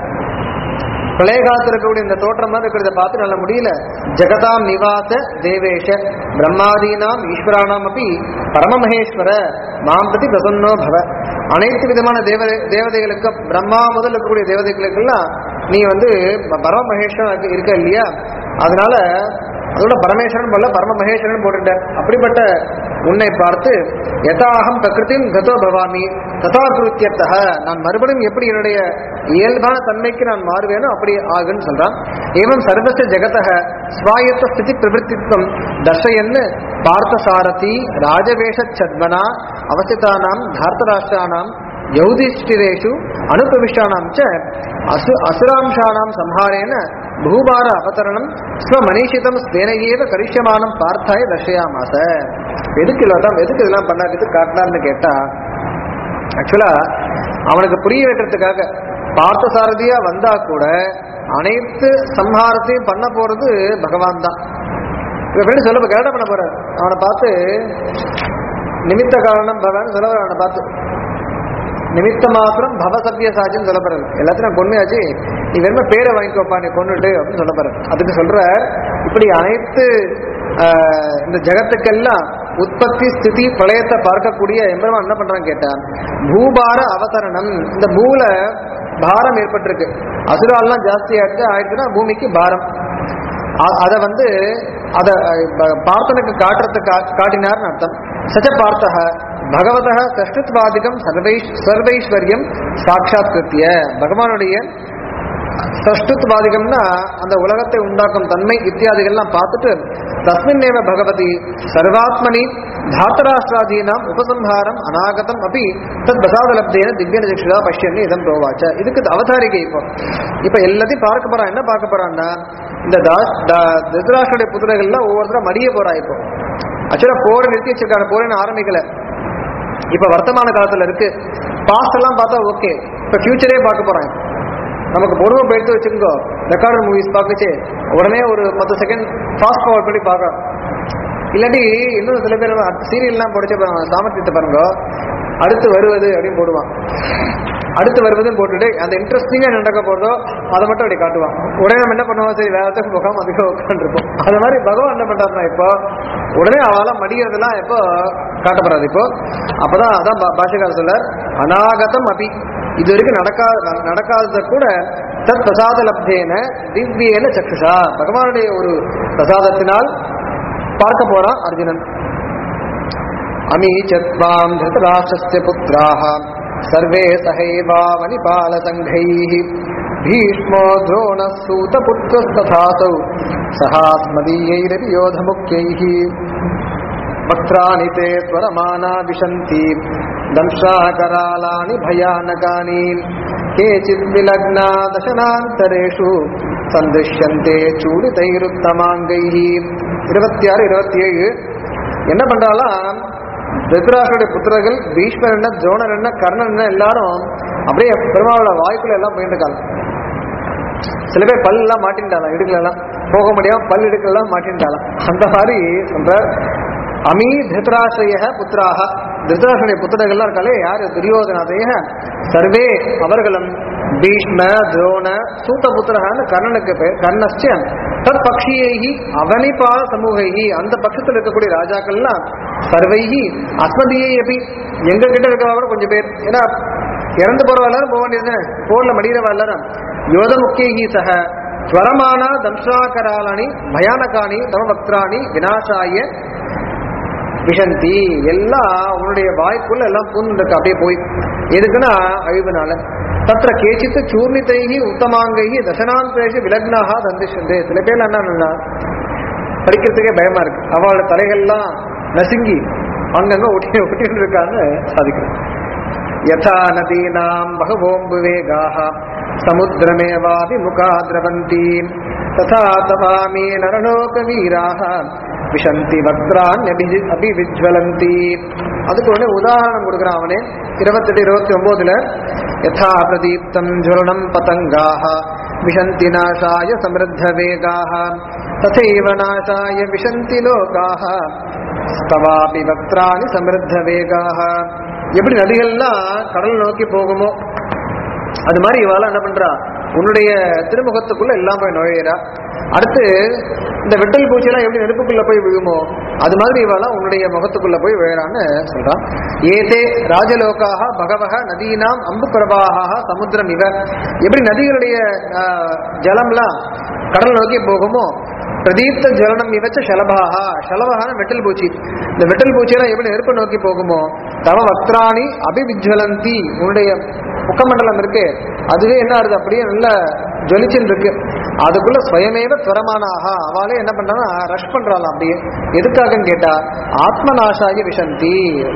பழைய காலத்துல இருக்கக்கூடிய இந்த தோற்றம் மாதிரி இருக்கிறத பார்த்து நல்ல முடியல ஜெகதாம் நிவாச தேவேஷ பிரம்மாதீனாம் ஈஸ்வரானாம் அப்படி பரமமகேஸ்வர மாம் பிரதி பிரசன்னோ பவ அனைத்து விதமான தேவ தேவதைகளுக்கு பிரம்மா முதல் இருக்கக்கூடிய தேவதைகளுக்கெல்லாம் நீ வந்து ப- பரமமகேஸ்வரன் இருக்க இல்லையா அதனால அதோட பரமேஸ்வரன் போல பரம மகேஸ்வரன் போட்டுட்ட அப்படிப்பட்ட உன்னை பார்த்து யதாகம் பிரகிருதிம் கதோ பவாமி ததா கிருத்தியத்தக நான் மறுபடியும் எப்படி என்னுடைய இயல்பான தன்மைக்கு நான் மாறுவேனோ அப்படி ஆகுன்னு சொல்றான் ஏவம் சர்வச ஜெகதக ஸ்வாயத்த ஸ்திதி பிரவருத்தித்வம் தர்ஷயன்னு பார்த்த சாரதி ராஜவேஷ சத்மனா அவசிதானாம் தார்த்தராஷ்டிரானாம் யௌதிஷ்டிரேஷு அனுப்பிரவிஷ்டானாம் ச அசு அசுராம்சானாம் சம்ஹாரேன பூபார அவதரணம் ஸ்வமனீஷிதம் ஸ்தேனையேவ கரிஷ்யமானம் பார்த்தாய தர்ஷயாமாச எதுக்கு இதெல்லாம் எதுக்கு இதெல்லாம் பண்ணார் எதுக்கு காட்டினார்னு கேட்டா ஆக்சுவலா அவனுக்கு புரிய வைக்கிறதுக்காக பார்த்த சாரதியா வந்தா கூட அனைத்து சம்ஹாரத்தையும் பண்ண போறது பகவான் தான் இவன் ஃப்ரெண்டு சொல்ல கரெக்டாக பண்ண போறாரு அவனை பார்த்து நிமித்த காரணம் பகவான் சொல்ல போறாரு அவனை பார்த்து நிமித்த மாத்திரம் பவசத்திய சாட்சின்னு சொல்ல போறாரு எல்லாத்தையும் நான் கொன்மையாச்சு நீ வெறும பேரை வாங்கிக்கோப்பா நீ கொண்டுட்டு அப்படின்னு சொல்ல போறாரு அதுக்கு சொல்ற இப்படி அனைத்து ஆஹ், இந்த ஜெகத்துக்கெல்லாம் உற்பத்தி ஸ்திதி பிரளயத்தை பார்க்கக்கூடிய எம்பெருமான் என்ன பண்றான்னு கேட்டா பூபார அவதரணம் இந்த பூல பாரம் ஏற்பட்டிருக்கு அசுரால்லாம் ஜாஸ்தியா இருக்கு ஆயிடுச்சுன்னா பூமிக்கு பாரம் அ- அத வந்து அத அஹ், ப- பார்த்தனுக்கு காட்டுறதுக்கு கா- காட்டினார்னு அர்த்தம் சச்ச பார்த்தக பகவத சஷ்டுத்வாதிகம் சர்வைஷ் சர்வைஸ்வர்யம் சாட்சாத்கிருத்திய பகவானுடைய சஷ்டுத்வாதிகம்னா அந்த உலகத்தை உண்டாக்கும் தன்மை இத்தியாதிகள்லாம் பார்த்துட்டு தஸ்மின்னேவ பகவதி சர்வாத்மனி தாத்தராஷ்டிராதீனாம் உபசம்ஹாரம் அநாகதம் அப்படி தத் பிரசாதலப்தேன திவ்யன சக்ஷுதா பஷ்யன்னு இதம் ப்ரோவாச்ச இதுக்கு அவதாரிகை இப்போ இப்போ எல்லாத்தையும் பார்க்க போறான் என்ன பார்க்க போறான்னா இந்த திருதராஷ்டிரடைய புத்திரர்கள்லாம் ஒவ்வொருத்தரும் மடிய போறா இப்போ ஆக்சுவலா போரை நிறுத்தி வச்சிருக்காங்க போரேன்னு ஆரம்பிக்கல இப்ப வர்த்தமான காலத்துல இருக்கு பாஸ்ட் எல்லாம் பார்த்தா ஓகே இப்ப ஃபியூச்சரே பார்க்க போறாங்க நமக்கு பொறுமை போயிட்டு வச்சுக்கோ ரெக்கார்டு மூவிஸ் பார்க்கச்சு உடனே ஒரு பத்து செகண்ட் ஃபாஸ்ட் ஃபார்வர்ட் பண்ணி பார்க்கலாம் இல்லாட்டி இன்னும் சில பேர் சீரியல்லாம் படிச்ச சாமர்த்தியத்தை பாருங்க அடுத்து வருவது அப்படின்னு போடுவான் அடுத்து வருவதும் போட்டுட்டு அந்த இன்ட்ரெஸ்டிங்கா நடக்க போறதோ அதை மட்டும் அப்படி காட்டுவான் உடனே நம்ம என்ன பண்ணுவோம் சரி வேற இடத்துக்கு போகாம அதுக்கு உட்காந்துருப்போம் அது மாதிரி பகவான் என்ன பண்றாருன்னா இப்போ உடனே அவளால மடிகிறதெல்லாம் இப்போ காட்டப்படுறாரு இப்போ அப்பதான் அதான் பா- பாஷகார் சொல்ல அநாகதம் அபி இது வரைக்கும் நடக்காத நடக்காதத கூட தத் பிரசாத லப்தேன திவ்யேன சக்ஷுஷா பகவானுடைய ஒரு பிரசாதத்தினால் பார்க்க போறான் அர்ஜுனன் अमीचत्वां धृतराष्ट्रस्य पुत्राः सर्वे सहैवावनिपालसङ्घैः भीष्मो द्रोणः सूतपुत्रस्तथासौ सहास्मदीयैरपि योधमुख्यैः वक्त्राणि ते त्वरमाना विशन्ति दंशाकरालानि भयानकानि केचिद्विलग्ना दशनान्तरेषु सन्दृश्यन्ते चूडितैरुत्तमाङ्गैः இருபத்தி ஆறு இருபத்தி ஏழு என்ன பண்றாலாம் திருதராஷ்டருடைய புத்திரர்கள் பீஷ்மர் என்ன துரோணர் என்ன கர்ணன் என்ன எல்லாரும் அப்படியே பெருமாளோட வாய்க்குள்ள எல்லாம் போயிட்டு இருக்காங்க சில பேர் பல் எல்லாம் மாட்டின்ட்டாலாம் இடுக்கலாம் போக முடியாம பல் இடுக்கலாம் மாட்டின்ட்டாலாம் அந்த மாதிரி சொல்ற அமி திருதராசிரிய புத்திராக திருதராஷ்டருடைய புத்திரர்கள்லாம் இருக்காலே யாரு துரியோதனாதய சர்வே அவர்களும் பீஷ்ம துரோண சூத புத்திரகான்னு கர்ணனுக்கு பேர் கர்ணஸ்ய தத் பக்ஷியைகி அவனிபால சமூகைகி அந்த பட்சத்தில் இருக்கக்கூடிய ராஜாக்கள்லாம் சர்வைகி அஸ்மதியை எப்படி எங்க கிட்ட இருக்கிறவங்க கூட கொஞ்சம் பேர் ஏன்னா இறந்து போறவ எல்லாரும் போக வேண்டியது போர்ல மடிகிறவ எல்லாரும் யோத முக்கியகி சக ஸ்வரமான தம்சாகராலானி பயானகானி தமபக்திராணி விநாசாய விஷந்தி எல்லாம் உன்னுடைய வாய்க்குள்ள எல்லாம் பூந்துருக்கு அப்படியே போய் எதுக்குன்னா அழிவுனால தத்திர கேச்சித்து சூர்ணிதைகி உத்தமாங்கைகி தசனாந்தேஷு விலக்னாக தந்திஷந்தே சில பேர் என்னன்னா படிக்கிறதுக்கே பயமா இருக்கு அவளோட தலைகள்லாம் நசுங்கி அங்கங்க ஒட்டி ஒட்டின்னு இருக்கான்னு சாதிக்கிறோம் யதா நதீனாம் பகவோம்பு வேகாः சமுத்திரமேவாபிமுகா திரவந்தி ததா தவாமி நரலோகவீராः விஷந்தி வக்ரான் அபிவிஜ்வலந்தி அதுக்கு உடனே உதாரணம் கொடுக்குறான் அவனே இருபத்தெட்டு இருபத்தி ஒன்பதுல யதா பிரதீப்தம் ஜுவலனம் பதங்காः விஷந்தி நாசாய சமிருத்த வேகாः ததைவ நாசாய விஷந்தி லோகாः ஸ்தவாபி வக்ராணி சமிருத்த வேகாக எப்படி நதிகள்லாம் கடல் நோக்கி போகுமோ அது மாதிரி இவாள என்ன பண்றா உன்னுடைய திருமுகத்துக்குள்ள எல்லாம் போய் நுழையிறா அடுத்து இந்த வெட்டல் பூச்சியெல்லாம் எப்படி நெருப்புக்குள்ள போய் விழுமோ அது மாதிரி இவாள உன்னுடைய முகத்துக்குள்ள போய் விழறான்னு சொல்றான் ஏதே ராஜலோகாக பகவக நதீனாம் அம்பு பிரபாக சமுத்திரம் இவ எப்படி நதிகளுடைய ஆஹ், ஜலம்லாம் கடல் நோக்கி போகுமோ பிரதீப்த ஜலனம் இவச்ச ஷலபாகா ஷலபாகான வெட்டல் பூச்சி இந்த வெட்டல் பூச்சியெல்லாம் எப்படி நெருப்பை நோக்கி போகுமோ தவ வக்ராணி அபிவிஜ்வலந்தி உன்னுடைய முக்கமண்டலம் இருக்கு அதுவே என்ன ஆகுது அப்படியே நல்ல ஜொலிச்சுன்னு இருக்கு அதுக்குள்ள சுயமேவ துவரமானாக அவளே என்ன பண்றான்னா ரஷ் பண்றாளாம் அப்படியே எதுக்காகன்னு கேட்டா ஆத்மநாசாகி விஷந்தி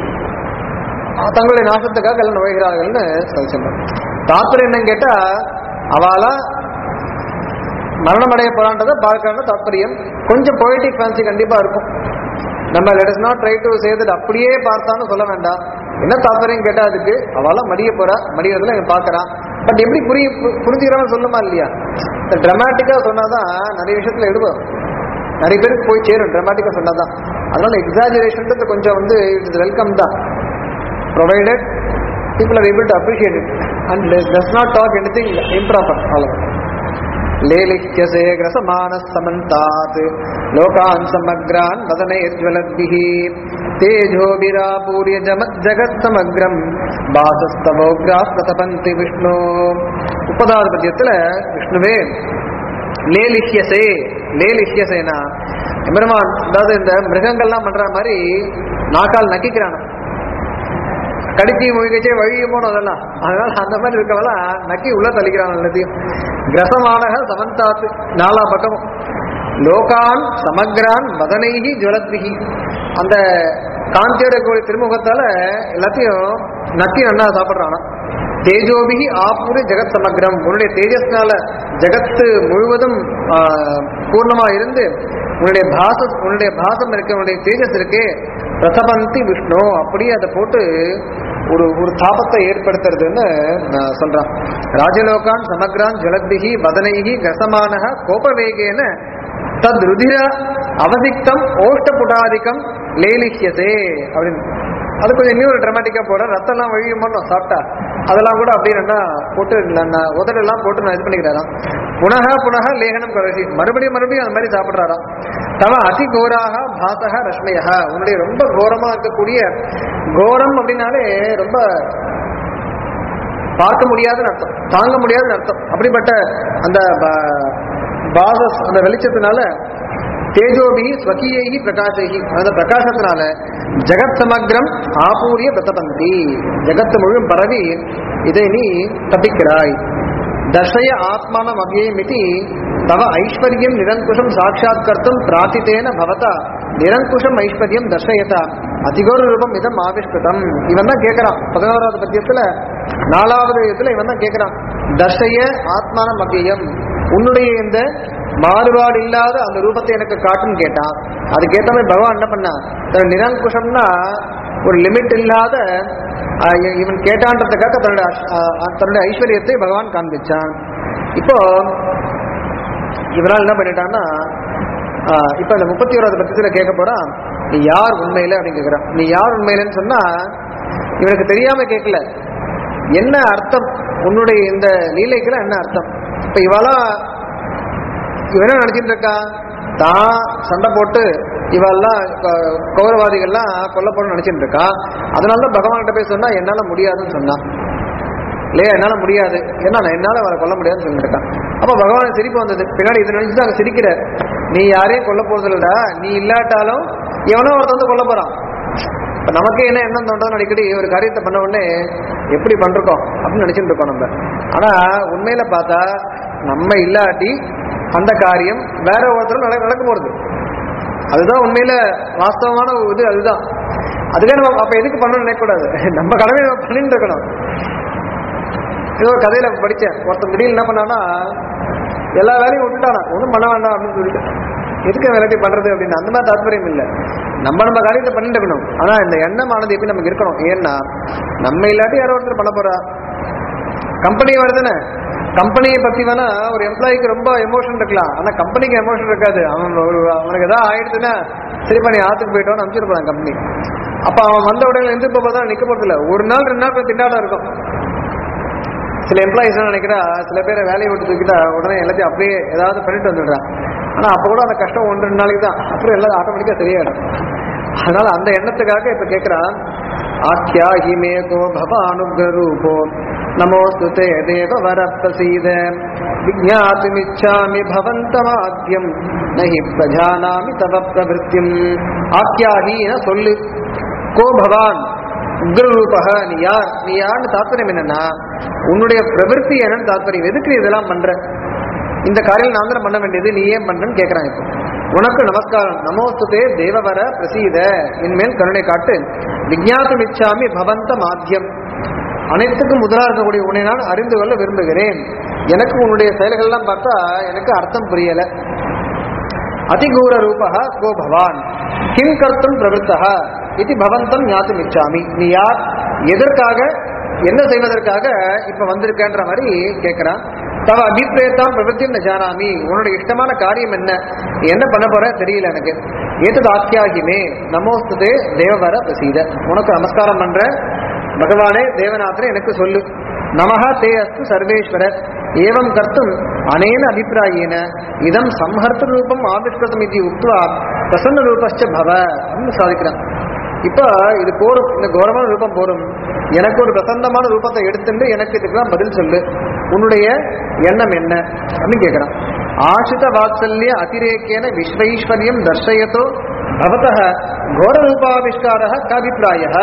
தங்களுடைய நாசத்துக்காக எல்லாம் நுழைகிறார்கள்னு சொல்லிச்சோம் தாத்பரியம் என்னன்னு கேட்டா அவளா மரணமடைய போறான்றதை பார்க்கறது தாற்பயம் கொஞ்சம் பொய்டிக் ஃபேன்சி கண்டிப்பா இருக்கும் நம்ம let is not try to say that அப்படியே பார்த்தான்னு சொல்ல வேண்டாம் என்ன தாற்பயம் கேட்டா அதுக்கு அவளா மடிய போறா மடியறதுல இங்க பாக்குறான் பட் எப்படி புரிய பு- புரிஞ்சுக்கிறான்னு சொல்லுமா இல்லையா இந்த டிராமாட்டிக்கா சொன்னாதான் நிறைய விஷயத்துல எடுவோம் நிறைய பேருக்கு போய் சேரும் டிராமாட்டிக்கா சொன்னாதான் அதனால எக்ஸாஜரேஷன்றது கொஞ்சம் வந்து இட்ஸ் வெல்கம் தான் provided people are able to appreciate it and does not talk anything improper all of it. लेलिख्यसे ग्रसमानः समन्तात् लोकान् समग्रान् वदनैर्ज्वलद्भिः तेजोभिरापूर्य जम- जगत्समग्रम् बासस्तवोग्राः प्रतपन्ति विष्णो முப்பதாவது பத்தியத்துல விஷ்ணுவே லேலிஹ்யசே லேலிஹ்யசேனா எம்பெருமான் அதாவது இந்த மிருகங்கள்லாம் பண்ற மாதிரி நாக்கால் நக்கிக்கிறான் கடிச்சி முழுகிச்சே வழியுமோன்னு அதெல்லாம் அதனால அந்த மாதிரி இருக்கவெல்லாம் நக்கி உள்ள தள்ளிக்கிறான் எல்லாத்தையும் கிரசமானக சமந்தாத்து நாலா பக்கமும் லோகான் சமக்ரான் வதனைகி ஜுவலத்விகி அந்த காந்தியோட கூடிய திருமுகத்தால எல்லாத்தையும் நக்கி நன்னா சாப்பிடுறானா தேஜோபிகி ஆப்புரி ஜெகத் சமக்ரம் உன்னுடைய தேஜஸ்னால ஜெகத்து முழுவதும் ஆ, பூர்ணமா இருந்து உன்னுடைய பாச உன்னுடைய பாசம் இருக்கு உன்னுடைய தேஜஸ் இருக்கு பிரசபந்தி விஷ்ணு அப்படியே அதை போட்டு ஒரு ஒரு தாபத்தை ஏற்படுத்துறதுன்னு நான் சொல்றான் ராஜலோகான் சமக்ரான் ஜலத்பிகி வதனைகி கசமானக கோபவேகேன தத் ருதிர அவசிக்தம் ஓஷ்டபுடாதிக்கம் லேலிஹ்யசே அப்படின்னு அது கொஞ்சம் இன்னும் ஒரு ட்ராமாட்டிக்கா போட ரத்தம்லாம் வழியுமோன்னு சாப்பிட்டா அதெல்லாம் கூட அப்படி நல்லா போட்டு நான் உதடெல்லாம் போட்டு நான் இது பண்ணிக்கிறாராம் புனக புனக லேகனம் கரசி மறுபடியும் மறுபடியும் அந்த மாதிரி சாப்பிட்றாராம் தவ அதி கோராக பாசக ரஷ்மயா உன்னுடைய ரொம்ப கோரமா இருக்கக்கூடிய கோரம் அப்படின்னாலே ரொம்ப பார்க்க முடியாதுன்னு அர்த்தம் தாங்க முடியாதுன்னு அர்த்தம் அப்படிப்பட்ட அந்த ப- பாசஸ் அந்த வெளிச்சத்தினால தேஜோபி ஸ்வகீயி பிரகாசைகி அந்த பிரகாசத்தினால ஜெகத் சமக்ரம் ஆபூரிய பிரதபந்தி ஜெகத்து முழுவதும் பரவி இதை நீ தப்பிக்கிறாய் தர்ஷய ஆத்மானம் அவ்யயமிதி தவ ஐஸ்வர்யம் நிரங்குஷம் சாட்சாத்கர்த்தும் பிரார்த்தித்தேன பவதா நிரங்குஷம் ஐஸ்வர்யம் தர்ஷயதா அதிகோர ரூபம் இதம் ஆவிஷ்கிருதம் இவன் தான் கேட்கறான் பதினோராவது பத்தியத்துல நாலாவது இதுல இவன் தான் கேட்கறான் தர்ஷய ஆத்மானம் அவ்யயம் உன்னுடைய இந்த மாறுபாடு இல்லாத அந்த ரூபத்தை எனக்கு காட்டுன்னு கேட்டான் அதுக்கேற்ற மாதிரி பகவான் என்ன பண்ணா தன் நிரங்குஷம்னா ஒரு லிமிட் இல்லாத ஆஹ், இ- இவன் கேட்டான்றதுக்காக தன்னுடைய அஷ்- ஆஹ், தன்னுடைய ஐஸ்வர்யத்தை பகவான் காண்பிச்சான் இப்போ இவனால் என்ன பண்ணிட்டான்னா ஆஹ், இப்ப இந்த முப்பத்தி ஓராவது பட்சத்துல கேட்க போறான் நீ யார் உண்மையில அப்படின்னு கேட்கிறான் நீ யார் உண்மையிலன்னு சொன்னா இவனுக்கு தெரியாம கேட்கல என்ன அர்த்தம் உன்னுடைய இந்த லீலைக்குலாம் என்ன அர்த்தம் இப்ப இவளா இவன் என்ன நினைச்சிட்டு இருக்கா தான் சண்டை போட்டு இவெல்லாம் க- கௌரவாதிகள்லாம் கொல்ல போறோம்னு நினைச்சிட்டு இருக்கா அதனால தான் பகவான்கிட்ட போய் சொன்னா என்னால முடியாதுன்னு சொன்னான் இல்லையா என்னால முடியாது ஏன்னா நான் என்னால அவரை கொல்ல முடியாதுன்னு சொல்லிட்டு இருக்கான் அப்ப பகவான் சிரிப்பு வந்தது பின்னாடி இதை நினைச்சு தான் சிரிக்கிற நீ யாரையும் கொல்ல போறது இல்லடா நீ இல்லாட்டாலும் எவனோ ஒருத்தன் வந்து கொல்ல போறான் இப்ப நமக்கே என்ன எண்ணம் தோன்றதுன்னு அடிக்கடி ஒரு காரியத்தை பண்ண உடனே எப்படி பண்றோம் அப்படின்னு நினைச்சிட்டு இருக்கோம் நம்ம ஆனா உண்மையில பார்த்தா நம்ம இல்லாட்டி அந்த காரியம் வேற ஒருத்தரும் நட- நடக்க போறது அதுதான் உண்மையில வாஸ்தவமான ஒரு இது அதுதான் அதுக்காக நம்ம அப்ப எதுக்கு பண்ணணும்னு நினைக்கக்கூடாது நம்ம கடமை நம்ம பண்ணிட்டு இருக்கணும் ஏதோ ஒரு கதையில படிச்சேன் ஒருத்தன் திடீர்னு என்ன பண்ணானா எல்லா வேலையும் விட்டுட்டானா ஒன்றும் பண்ண வேண்டாம் அப்படின்னு சொல்லிட்டு எதுக்கு எல்லாத்தையும் பண்றது அப்படின்னு அந்த மாதிரி தாத்பரியம் இல்லை நம்ம நம்ம காரியத்தை பண்ணிட்டு இருக்கணும் ஆனா இந்த எண்ணமானது எப்படி நமக்கு இருக்கணும் ஏன்னா நம்ம இல்லாட்டி யாரோ ஒருத்தர் பண்ண போறா கம்பெனி வருதுன்னு கம்பெனியை பத்தி வேணா ஒரு எம்ப்ளாய்க்கு ரொம்ப எமோஷன் இருக்கலாம் ஆனா கம்பெனிக்கு எமோஷன் இருக்காது அவன் ஒரு அவனுக்கு ஏதாவது ஆயிடுதுன்னா சரிப்பா நீ ஆத்துக்கு போயிட்டோன்னு அனுப்பிச்சிருப்பான் கம்பெனி அப்ப அவன் வந்த உடனே எந்த இப்போ தான் நிக்க போறது இல்ல ஒரு நாள் ரெண்டு நாள் போய் திண்டாட்டம் இருக்கும் சில எம்ப்ளாயிஸ் என்ன நினைக்கிறா சில பேரை வேலையை விட்டு தூக்கிட்டா உடனே எல்லாத்தையும் அப்படியே ஏதாவது பண்ணிட்டு வந்துடுறான் ஆனா அப்ப கூட அந்த கஷ்டம் ஒன்று ரெண்டு நாளைக்கு தான் அப்புறம் எல்லாம் ஆட்டோமேட்டிக்கா சரியாயிடும் அதனால அந்த எண்ணத்துக்காக இப்ப கேட்கிறான் ஆக்கியா ஹிமே கோ பவானுக்ர ரூபோ நமோஸ்து தே தேவ வர பிரசீத விஜாத்துமிச்சாமி பவந்தமாத்யம் நஹி பிரஜானாமி தவ பிரவருத்தியம் ஆக்கியாஹின சொல்லு கோ பவான் உக்ரரூபக நீ யார் நீ யாருன்னு தாத்பரியம் என்னன்னா உன்னுடைய பிரவருத்தி என்னன்னு தாத்பரியம் எதுக்கு நீ இதெல்லாம் பண்ற இந்த காரியம் நான் தானே பண்ண வேண்டியது நீ ஏன் பண்றன்னு கேட்கறான் இப்போ உனக்கு நமஸ்காரம் நமோஸ்துதே தேவவர பிரசீத இன்மேல் கருணை காட்டு விஜயாத்து இச்சாமி பவந்த மாத்தியம் அனைத்துக்கும் முதலாக இருக்கக்கூடிய உன்னை நான் அறிந்து கொள்ள விரும்புகிறேன் எனக்கு உன்னுடைய செயல்கள்லாம் பார்த்தா எனக்கு அர்த்தம் புரியல அதிகூர ரூபக கோ பவான் கிம் கர்த்தும் பிரவருத்தக இது பவந்தம் ஞாத்தும் இச்சாமி நீ யார் எதற்காக என்ன செய்வதற்காக இப்ப வந்திருக்கன்ற மாதிரி கேட்கிறான் தவ அபிப்பிரேத்தாம் பிரவருத்தியும் ஜானாமி உன்னுடைய இஷ்டமான காரியம் என்ன நீ என்ன பண்ண போற தெரியல எனக்கு ஏத்தது ஆக்கியாகிமே நமோஸ்துதே தேவவர பிரசீத உனக்கு நமஸ்காரம் பண்ற பகவானே தேவநாதரே எனக்கு சொல்லு நமஹ தே அஸ்து சர்வேஸ்வர ஏவம் கர்த்தும் அனேன அபிப்பிராயேன இதம் சம்ஹர்த்த ரூபம் ஆவிஷ்கிருதம் இது உக்வா பிரசன்ன ரூபஸ்ச பவ அப்படின்னு சாதிக்கிறான் இப்ப இது போரும் இந்த கௌரவமான ரூபம் போரும் எனக்கு ஒரு பிரசந்தமான ரூபத்தை எடுத்துட்டு எனக்கு இதுக்கெல்லாம் பதில் சொல்லு உன்னுடைய எண்ணம் என்ன அப்படின்னு கேட்கிறான் ஆசித வாத்சல்ய அதிரேக்கேன விஸ்வைஸ்வரியம் தர்ஷயத்தோ பவதः கோர ரூபாவிஷ்காரः காபிப்பிராயः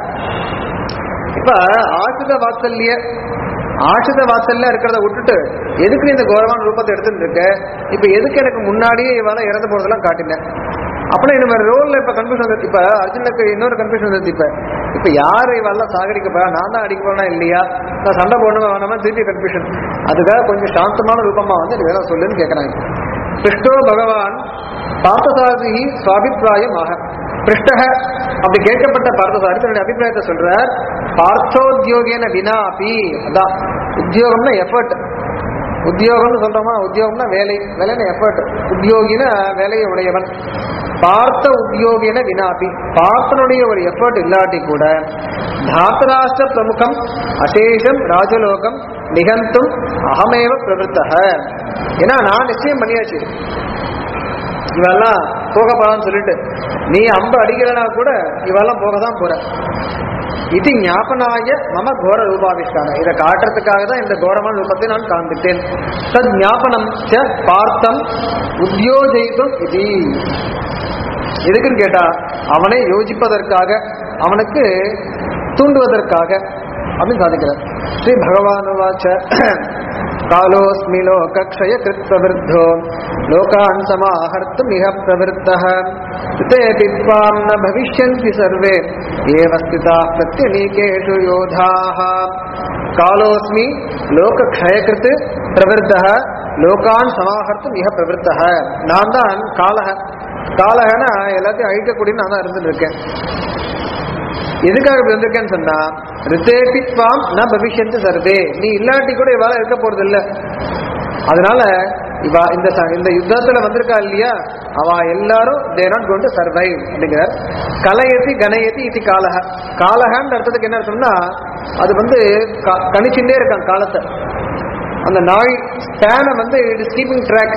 இப்ப ஆசித வாத்சல்ய ஆசித வாத்சல்யா இருக்கிறத விட்டுட்டு எதுக்கு நீ இந்த கௌரவான ரூபத்தை எடுத்துட்டு இருக்க இப்ப எதுக்கு எனக்கு முன்னாடியே இவெல்லாம் இறந்து போறதெல்லாம் காட்டினேன் அப்படின்னா இந்த மாதிரி ரோல்ல இப்ப கன்ஃபியூஷன் வந்து இப்ப அர்ஜுனுக்கு இன்னொரு கன்ஃபியூஷன் வந்து இப்ப இப்ப யாரு இவெல்லாம் சாகடிக்க போறா நான் தான் அடிக்க போறேனா இல்லையா நான் சண்டை போடணுமா வேணாமா திருப்பி கன்ஃபியூஷன் அதுக்காக கொஞ்சம் சாந்தமான ரூபமா வந்து எனக்கு வேணா சொல்லுன்னு கேட்கறாங்க கிருஷ்ணோ பகவான் பார்த்தசாரதி சுவாபிப்பிராயமாக பிருஷ்டக அப்படி கேட்கப்பட்ட பார்த்தசாரி தன்னுடைய அபிப்பிராயத்தை சொல்றார் பார்த்தோத்யோகேன வினா அப்பி அதான் உத்தியோகம்னா எஃபர்ட் உத்தியோகம்னு சொல்றோமா உத்தியோகம்னா வேலை வேலைன்னு எஃபர்ட் உத்தியோகின வேலையை உடையவன் பார்த்த உத்தியோகின வினாபி பார்த்தனுடைய ஒரு எஃபர்ட் இல்லாட்டி கூட தாத்தராஷ்டிர பிரமுகம் அசேஷம் ராஜலோகம் நிகந்தும் அகமேவ பிரவருத்தக ஏன்னா நான் நிச்சயம் பண்ணியாச்சு இவெல்லாம் போக போறான்னு சொல்லிட்டு நீ அம்பு அடிக்கலனா கூட இவெல்லாம் போக தான் போற இது ஞாபனாய மம கோர ரூபாவிஷ்காரம் இதை காட்டுறதுக்காக தான் இந்த கோரமான ரூபத்தை நான் காண்பித்தேன் தத் ஞாபனம் ச பார்த்தம் உத்தியோஜயித்தும் இது எதுக்குன்னு கேட்டா அவனை யோசிப்பதற்காக அவனுக்கு தூண்டுவதற்காக அப்படின்னு சாதிக்கிறார் ஸ்ரீ பகவானுவாச்ச காலோஸ்மி லோகக்ஷய கிருத் பிரவருத்தோ லோகான் சமாஹர்த்தும் இஹ பிரவருத்தः तेऽपि त्वां न भविष्यन्ति सर्वे एव स्थिताः प्रत्यनीकेषु योधाः कालोऽस्मि लोकक्षयकृत् प्रवृद्धः லோகான் சமாஹர்த்தும் மிக பிரவருத்தக நான் தான் காலக காலகனா எல்லாத்தையும் அழிக்கக்கூடிய நான் தான் இருந்துட்டு இருக்கேன் எதுக்காக இப்படி வந்திருக்கேன்னு சொன்னா ரித்தேபித்வாம் ந பவிஷ்யந்து சர்வே நீ இல்லாட்டி கூட இவால இருக்க போறது இல்ல அதனால இவா இந்த ச- இந்த யுத்தத்துல வந்திருக்கா இல்லையா அவ எல்லாரும் they not gone to survive அப்படிங்கிறார் கலையத்தி கணயத்தி இது காலக காலகன்ற அர்த்தத்துக்கு என்ன அர்த்தம்னா அது வந்து க- கணிச்சுட்டே இருக்கான் காலத்தை அந்த நாய் ஸ்பேனை வந்து இட் இஸ் கீப்பிங் ட்ராக்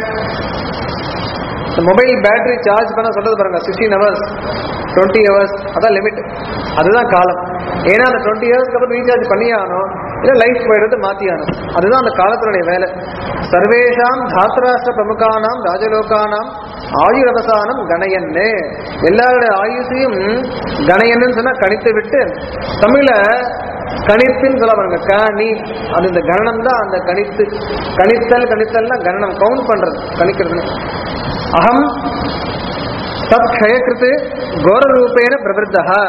இந்த மொபைல் பேட்டரி சார்ஜ் பண்ண சொல்றது பாருங்க சிக்ஸ்டீன் ஹவர்ஸ் டுவெண்ட்டி ஹவர்ஸ் அதான் லிமிட் அதுதான் காலம் ஏன்னா அந்த டுவெண்ட்டி ஹவர்ஸ்க்கு அப்புறம் ரீசார்ஜ் பண்ணி ஆகணும் இல்லை லைஃப் போயிடுறது மாற்றி ஆகணும் அதுதான் அந்த காலத்தினுடைய வேலை சர்வேஷாம் தாத்ராஷ்டிர பிரமுகானாம் ராஜலோகானாம் ஆயுரவசானம் கணயன்னு எல்லாருடைய ஆயுசையும் கணயன்னு சொன்னா கணித்து விட்டு தமிழ கணித்துன்னு சொல்ல பாருங்க கணி அது இந்த கணனம் தான் அந்த கணித்து கணித்தல் கணித்தல்னா கணனம் கவுண்ட் பண்றது கணிக்கிறது அகம் தத் க்ஷயக்கிருத்து கோரரூபேன பிரவருத்தா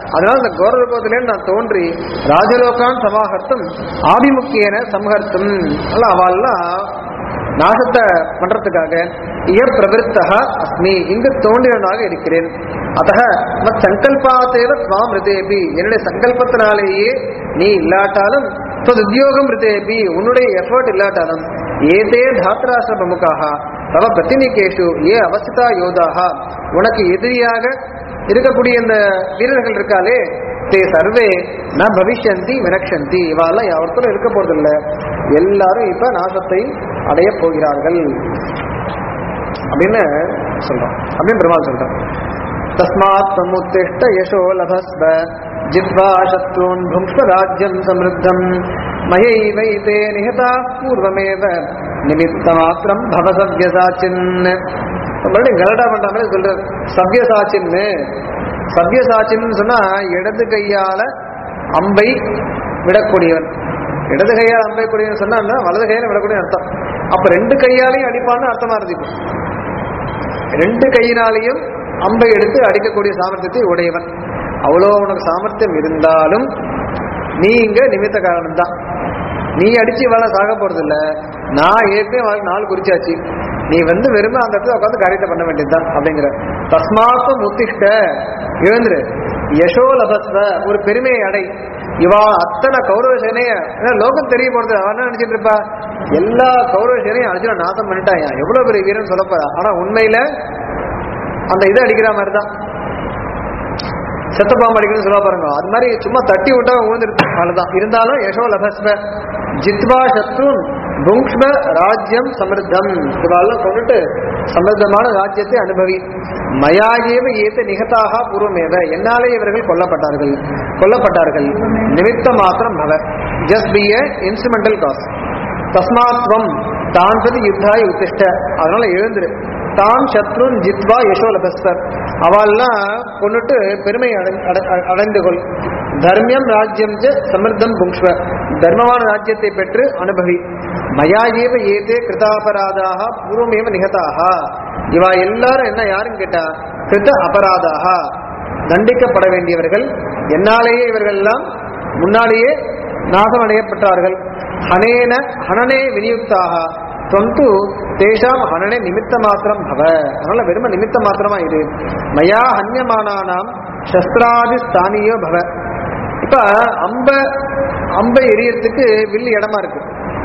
அதனால இந்த கௌரவத்திலே நான் தோன்றி ராஜலோகான் சமாகர்த்தம் ஆபிமுக்கியன சம்ஹர்த்தம் அல்ல அவெல்லாம் நாசத்தை பண்றதுக்காக இய பிரவருத்தா அஸ்மி இங்கு தோன்றியவனாக இருக்கிறேன் அத்த மத் சங்கல்பாத்தேவ ஸ்வாம் ரிதேபி என்னுடைய சங்கல்பத்தினாலேயே நீ இல்லாட்டாலும் உத்தியோகம் ரிதேபி உன்னுடைய எஃபர்ட் இல்லாட்டாலும் ஏதே தாத்ராச பிரமுகாக தவ பிரதிநிகேஷு ஏ அவசிதா யோதாக உனக்கு எதிரியாக இருக்கக்கூடிய இந்த வீரர்கள் இருக்காளே தே சர்வே ந பவிஷ்யந்தி வினக்ஷந்தி இவாளெல்லாம் யாவர்த்தரும் இருக்க போறதில்ல எல்லாரும் இப்ப நாசத்தை அடைய போகிறார்கள் அப்படின்னு சொல்றோம் அப்படின்னு பெருமாள் சொல்றான் தஸ்மாத் சமுத்திஷ்ட யசோ லபஸ்வ ஜித்வா சத்ரூன் புங்ஸ்வ ராஜ்யம் சமிருத்தம் மயைவைதே நிகதா பூர்வமேவ நிமித்த மாத்திரம் பவ சவ்யசாச்சின் மறுபடியும் கலடா பண்ற மாதிரி சொல்றாரு சவ்யசாச்சின்னு சவ்யசாச்சின்னு சொன்னா இடது கையால அம்பை விடக்கூடியவன் இடது கையால் அம்பை கூடியவன் சொன்னா வலது கையால விடக்கூடிய அர்த்தம் அப்ப ரெண்டு கையாலையும் அடிப்பான்னு அர்த்தமா இருந்துக்கும் ரெண்டு கையினாலையும் அம்பை எடுத்து அடிக்கக்கூடிய சாமர்த்தியத்தை உடையவன் அவ்வளோ உனக்கு சாமர்த்தியம் இருந்தாலும் நீ இங்க நிமித்த காரணம் தான் நீ அடிச்சு இவாள சாக போறது இல்ல நான் ஏற்கனவே வாழ்க்கை நாள் குறிச்சாச்சு நீ வந்து வெறுமை அந்த இடத்துல உட்காந்து காரியத்தை பண்ண வேண்டியதுதான் அப்படிங்கிற தஸ்மாத்து முத்திஷ்ட எழுந்துரு யசோ லபஸ்வ ஒரு பெருமையை அடை இவா அத்தனை கௌரவ சேனைய ஏன்னா லோகம் தெரிய போறது அவன் என்ன நினைச்சிட்டு இருப்பா எல்லா கௌரவ சேனையும் அர்ஜுன நாசம் பண்ணிட்டாயா எவ்வளவு பெரிய வீரன் சொல்லப்பா ஆனா உண்மையில அந்த இதை அடிக்கிற மாதிரி தான் செத்த பாம்பு அடிக்கணும்னு சொல்ல பாருங்க அது மாதிரி சும்மா தட்டி விட்டா ஊழ்ந்துருக்கு அவ்வளவுதான் இருந்தாலும் யசோ லபஸ்வ ஜித்வா சத்ருன் புங்ஷ்ம ராஜ்யம் சமிருத்தம் இவாளெல்லாம் கொண்டுட்டு சமிருத்தமான ராஜ்யத்தை அனுபவி மயாகேவ ஏத்த நிகதாக பூர்வமேவ என்னாலே இவர்கள் கொல்லப்பட்டார்கள் கொல்லப்பட்டார்கள் நிமித்த மாத்திரம் பவ just be a instrumental cause தஸ்மாத்வம் தான் பிரதி யுத்தாய் உத்திஷ்ட அதனால எழுந்துரு தான் சத்ருன் ஜித்வா யசோலபஸ்வர் அவெல்லாம் கொண்டுட்டு பெருமை அடை- அடை- அடைந்து கொள் தர்மியம் ராஜ்யம் ஜ சமிர்தம் புங்ஷ்வ தர்மமான ராஜ்யத்தை பெற்று அனுபவி மயா ஏவ ஏதே கிருதாபராதாக பூர்வமேவ நிகதாக இவா எல்லாரும் என்ன யாருன்னு கேட்டா கிருத அபராதாக தண்டிக்கப்பட வேண்டியவர்கள் என்னாலேயே இவர்கள் எல்லாம் முன்னாலேயே நாசம் அடையப்பட்டார்கள் ஹனேன ஹனனே விநியுக்தாக தொந்து தேஷாம் ஹனனே நிமித்த மாத்திரம் பவ அதனால வெறும நிமித்த மாத்திரமா இது மயா ஹன்யமானானாம் சஸ்திராதி ஸ்தானியோ பவ இப்ப அம்ப அம்பை எரியறதுக்கு வில்லு இடமா இருக்கு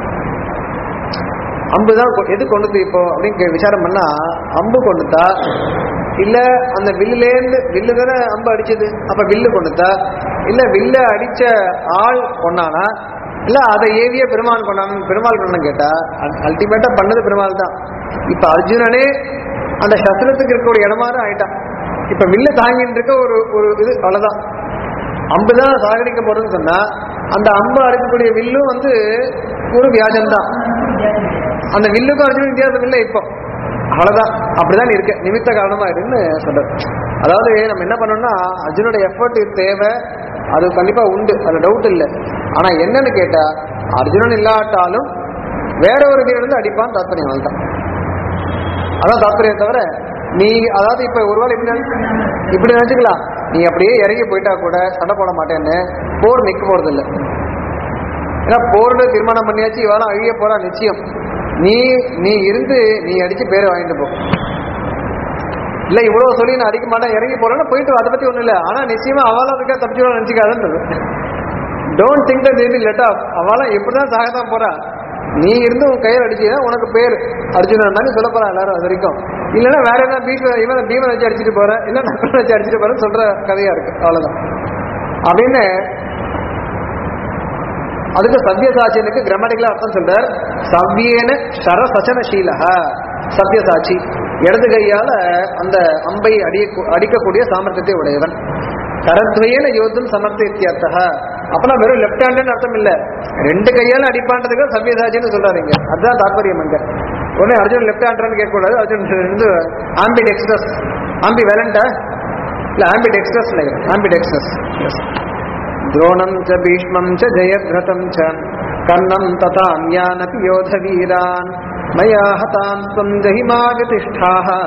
அம்பு தான் கொ- எது கொண்டுது இப்போ அப்படின்னு கே- விசாரம் பண்ணா அம்பு கொண்டுதா இல்ல அந்த வில்லுலேருந்து வில்லு தானே அம்பு அடிச்சது அப்ப வில்லு கொண்டுதா இல்ல வில்ல அடிச்ச ஆள் கொண்டானா இல்ல அதை ஏவிய பெருமாள் கொண்டானு பெருமாள் கொண்டான்னு கேட்டா அல்டிமேட்டா பண்ணது பெருமாள் தான் இப்ப அர்ஜுனனே அந்த சஸ்திரத்துக்கு இருக்கக்கூடிய இடமாறு ஆயிட்டான் இப்ப வில்லு தாங்கிட்டு இருக்க ஒரு ஒரு இது அவ்வளவுதான் அம்புதான் சாகடிக்க போறதுன்னு சொன்னா அந்த அம்பு அடிக்கக்கூடிய வில்லும் வந்து ஒரு வியாஜம்தான் அந்த வில்லுக்கும் அர்ஜுனுக்கும் வித்தியாசம் இல்லை இப்போ அவ்வளவுதான் அப்படிதான் இருக்கு நிமித்த காரணமா இருக்குன்னு சொல்றது அதாவது நம்ம என்ன பண்ணோம்னா அர்ஜுனோட எஃபர்ட் தேவை அது கண்டிப்பா உண்டு அது டவுட் இல்லை ஆனா என்னன்னு கேட்டா அர்ஜுனன் இல்லாட்டாலும் வேற ஒரு வீரர் வந்து அடிப்பான் தாத்பரியம் அவ்வளவுதான் அதான் தாத்பரியம் தவிர நீ அதாவது இப்ப ஒருவேளை இப்படி நினை- இப்படி நினைச்சுக்கலாம் நீ அப்படியே இறங்கி போயிட்டா கூட சண்டை போட மாட்டேன்னு போர் நிக்க போறது இல்லை ஏன்னா போர்னு தீர்மானம் பண்ணியாச்சு இவெல்லாம் அழிய போறா நிச்சயம் நீ நீ இருந்து நீ அடிச்சு பேரை வாங்கிட்டு போ இல்ல இவ்வளவு சொல்லி நான் அடிக்க மாட்டேன் இறங்கி போறேன்னா போயிட்டு வா, அதை பத்தி ஒண்ணும் இல்ல ஆனா நிச்சயமா அவளும் இருக்கா தப்பிச்சு நினைச்சுக்காதுன்றது don't think that maybe let off அவளும் எப்படிதான் சாகத்தான் போறா நீ இருந்து உன் கையில் அடிச்சீங்கன்னா உனக்கு பேர் அர்ஜுனன் தானே சொல்ல போறா எல்லாரும் அது வரைக்கும் இல்லைன்னா வேற என்ன பீச் இவன் பீமன் வச்சு அடிச்சுட்டு போற இல்ல நக்கல் வச்சு அடிச்சுட்டு போறேன்னு சொல்ற கதையா இருக்கு அவ்வளவுதான் அப்படின்னு அதுக்கு சத்தியசாட்சியனுக்கு கிராமட்டிக்கலா அர்த்தம் சொல்றார் சவ்யேன சரசசனசீலக சத்தியசாட்சி இடது கையால அந்த அம்பை அடிய அடிக்கக்கூடிய சாமர்த்தியத்தை உடையவன் கரத்வயன யோத்தும் சமர்த்தியர்த்தக அப்பனா வெறும் லெப்ட் ஹேண்ட் அர்த்தம் இல்ல ரெண்டு கையால அடிப்பான்றதுக்கு சவ்யசாட்சின்னு சொல்றாருங்க அதுதான் தாற்பயம் அங்க உடனே அர்ஜுன் லெப்ட் ஹேண்ட்னு கேட்கக்கூடாது அர்ஜுன் வந்து ஆம்பி டெக்ஸ்டஸ் ஆம்பி வேலண்டா இல்ல ஆம்பி டெக்ஸ்டஸ் நினைக்கிறேன் ஆம்பி டெக்ஸ்டஸ் द्रोणं च भीष्मं च जयद्रथं च कर्णं तथा अन्यानपि योधवीरान् मया हतां त्वं जहिमागतिष्ठाः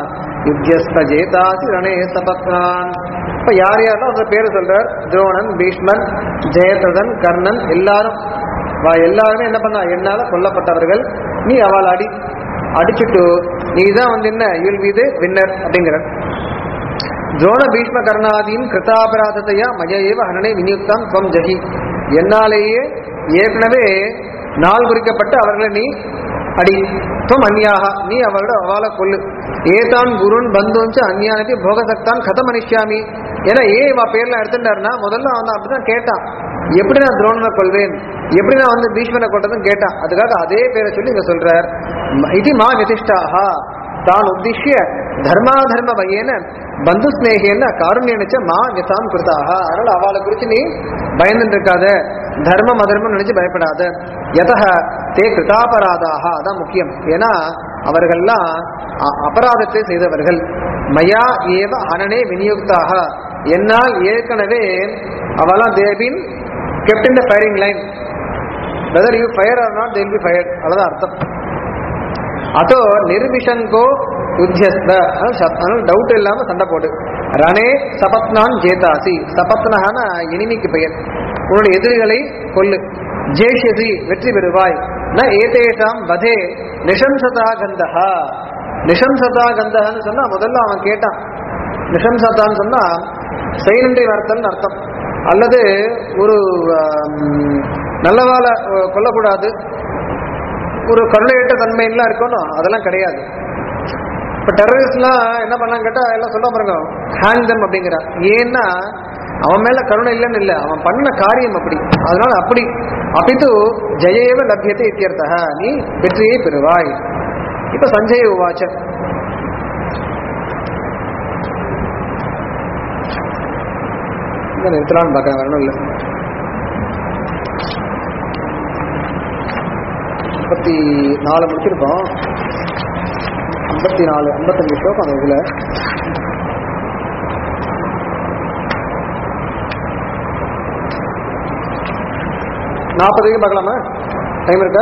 யுத்தியஸ்த ஜேதாசி ரணே சபத்னான் இப்ப யார் யாரெல்லாம் அந்த பேரு சொல்றார் துரோணன் பீஷ்மன் ஜெயத்ரதன் கர்ணன் எல்லாரும் வா எல்லாருமே என்ன பண்ணா என்னால கொல்லப்பட்டவர்கள் நீ அவள் அடி அடிச்சுட்டு நீ தான் வந்து என்ன யூல் பி தி வின்னர் அப்படிங்கிற துரோண பீஷ்ம கர்ணாதீன் கிருதாபராதத்தையா மய ஏவ ஹனனே விநியுக்தம் துவம் ஜகி என்னாலேயே ஏற்கனவே நாள் குறிக்கப்பட்டு அவர்களை நீ அடி துவம் அந்யாக நீ அவரோட அவளை கொல்லு ஏதான் குருன் பந்துஞ்ச அந்யானபி போகசக்தான் கதம் அனிஷ்யாமி ஏன்னா ஏ இவ பேர்ல எடுத்துட்டாருன்னா முதல்ல அவன் அப்படிதான் கேட்டான் எப்படி நான் துரோணனை கொள்வேன் எப்படி நான் வந்து பீஷ்மனை கொண்டதுன்னு கேட்டான் அதுக்காக அதே பேரை சொல்லி இங்க சொல்றார் ம- இது மா விதிஷ்டாஹா தான் உத்திஷ்ய தர்மாதர்ம வயேன பந்து ஸ்நேகேன காருண்யனிச்ச மா விசாம் கிருதாக அதனால அவளை குறிச்சு நீ பயந்துட்டு இருக்காத தர்மம் அதர்மம் நினைச்சு பயப்படாத யதஹ தே கிருதாபராதாக அதான் முக்கியம் ஏன்னா அவர்கள்லாம் அ- அபராதத்தை செய்தவர்கள் மயா ஏவ அனனே விநியுக்தாக என்னால் ஏற்கனவே அவெல்லாம் they've been kept in the firing line whether you fire or not they'll be fire அவ்வளோதான் அர்த்தம் அதோ நிர்விஷங்கோ யுத்தியஸ்த அதனால டவுட் இல்லாம சண்டை போடு ரணே சபத்னான் ஜேதாசி சபத்னஹான இனிமைக்கு பெயர் உன்னுடைய எதிரிகளை கொல்லு ஜேஷசி வெற்றி பெறுவாய் ந ஏதேஷாம் வதே நிஷம்சதா கந்தஹா நிஷம்சதா கந்தஹன்னு சொன்னா முதல்ல அவன் கேட்டான் நிஷம்சதான்னு சொன்னா செயலின்றி வார்த்தைன்னு அர்த்தம் அல்லது ஒரு ஆம், நல்லவாளை அஹ், கொல்லக்கூடாது ஒரு கருணையிட்ட தன்மையெல்லாம் இருக்கணும் அதெல்லாம் கிடையாது இப்போ டெரரிஸ்ட்லாம் என்ன பண்ணான்னு கேட்டால் எல்லாம் சொல்ல பாருங்க ஹேங் தம் அப்படிங்கிறான் ஏன்னா அவன் மேல கருணை இல்லைன்னு இல்லை அவன் பண்ண காரியம் அப்படி அதனால அப்படி அப்பித்து ஜெயேவ லபியத்தை இத்தியர்த்தக நீ வெற்றியை பெறுவாய் இப்ப சஞ்சய உவாச்ச இந்த நிறுத்தலான்னு பார்க்கறேன் வரணும் இல்லை ஐம்பத்தி நாலு முடிச்சிருக்கோம் ஐம்பத்தி நாலு ஐம்பத்தஞ்சு ஸ்லோகம் அந்த இதில் நாற்பதுக்கு பார்க்கலாமா டைம் இருக்கா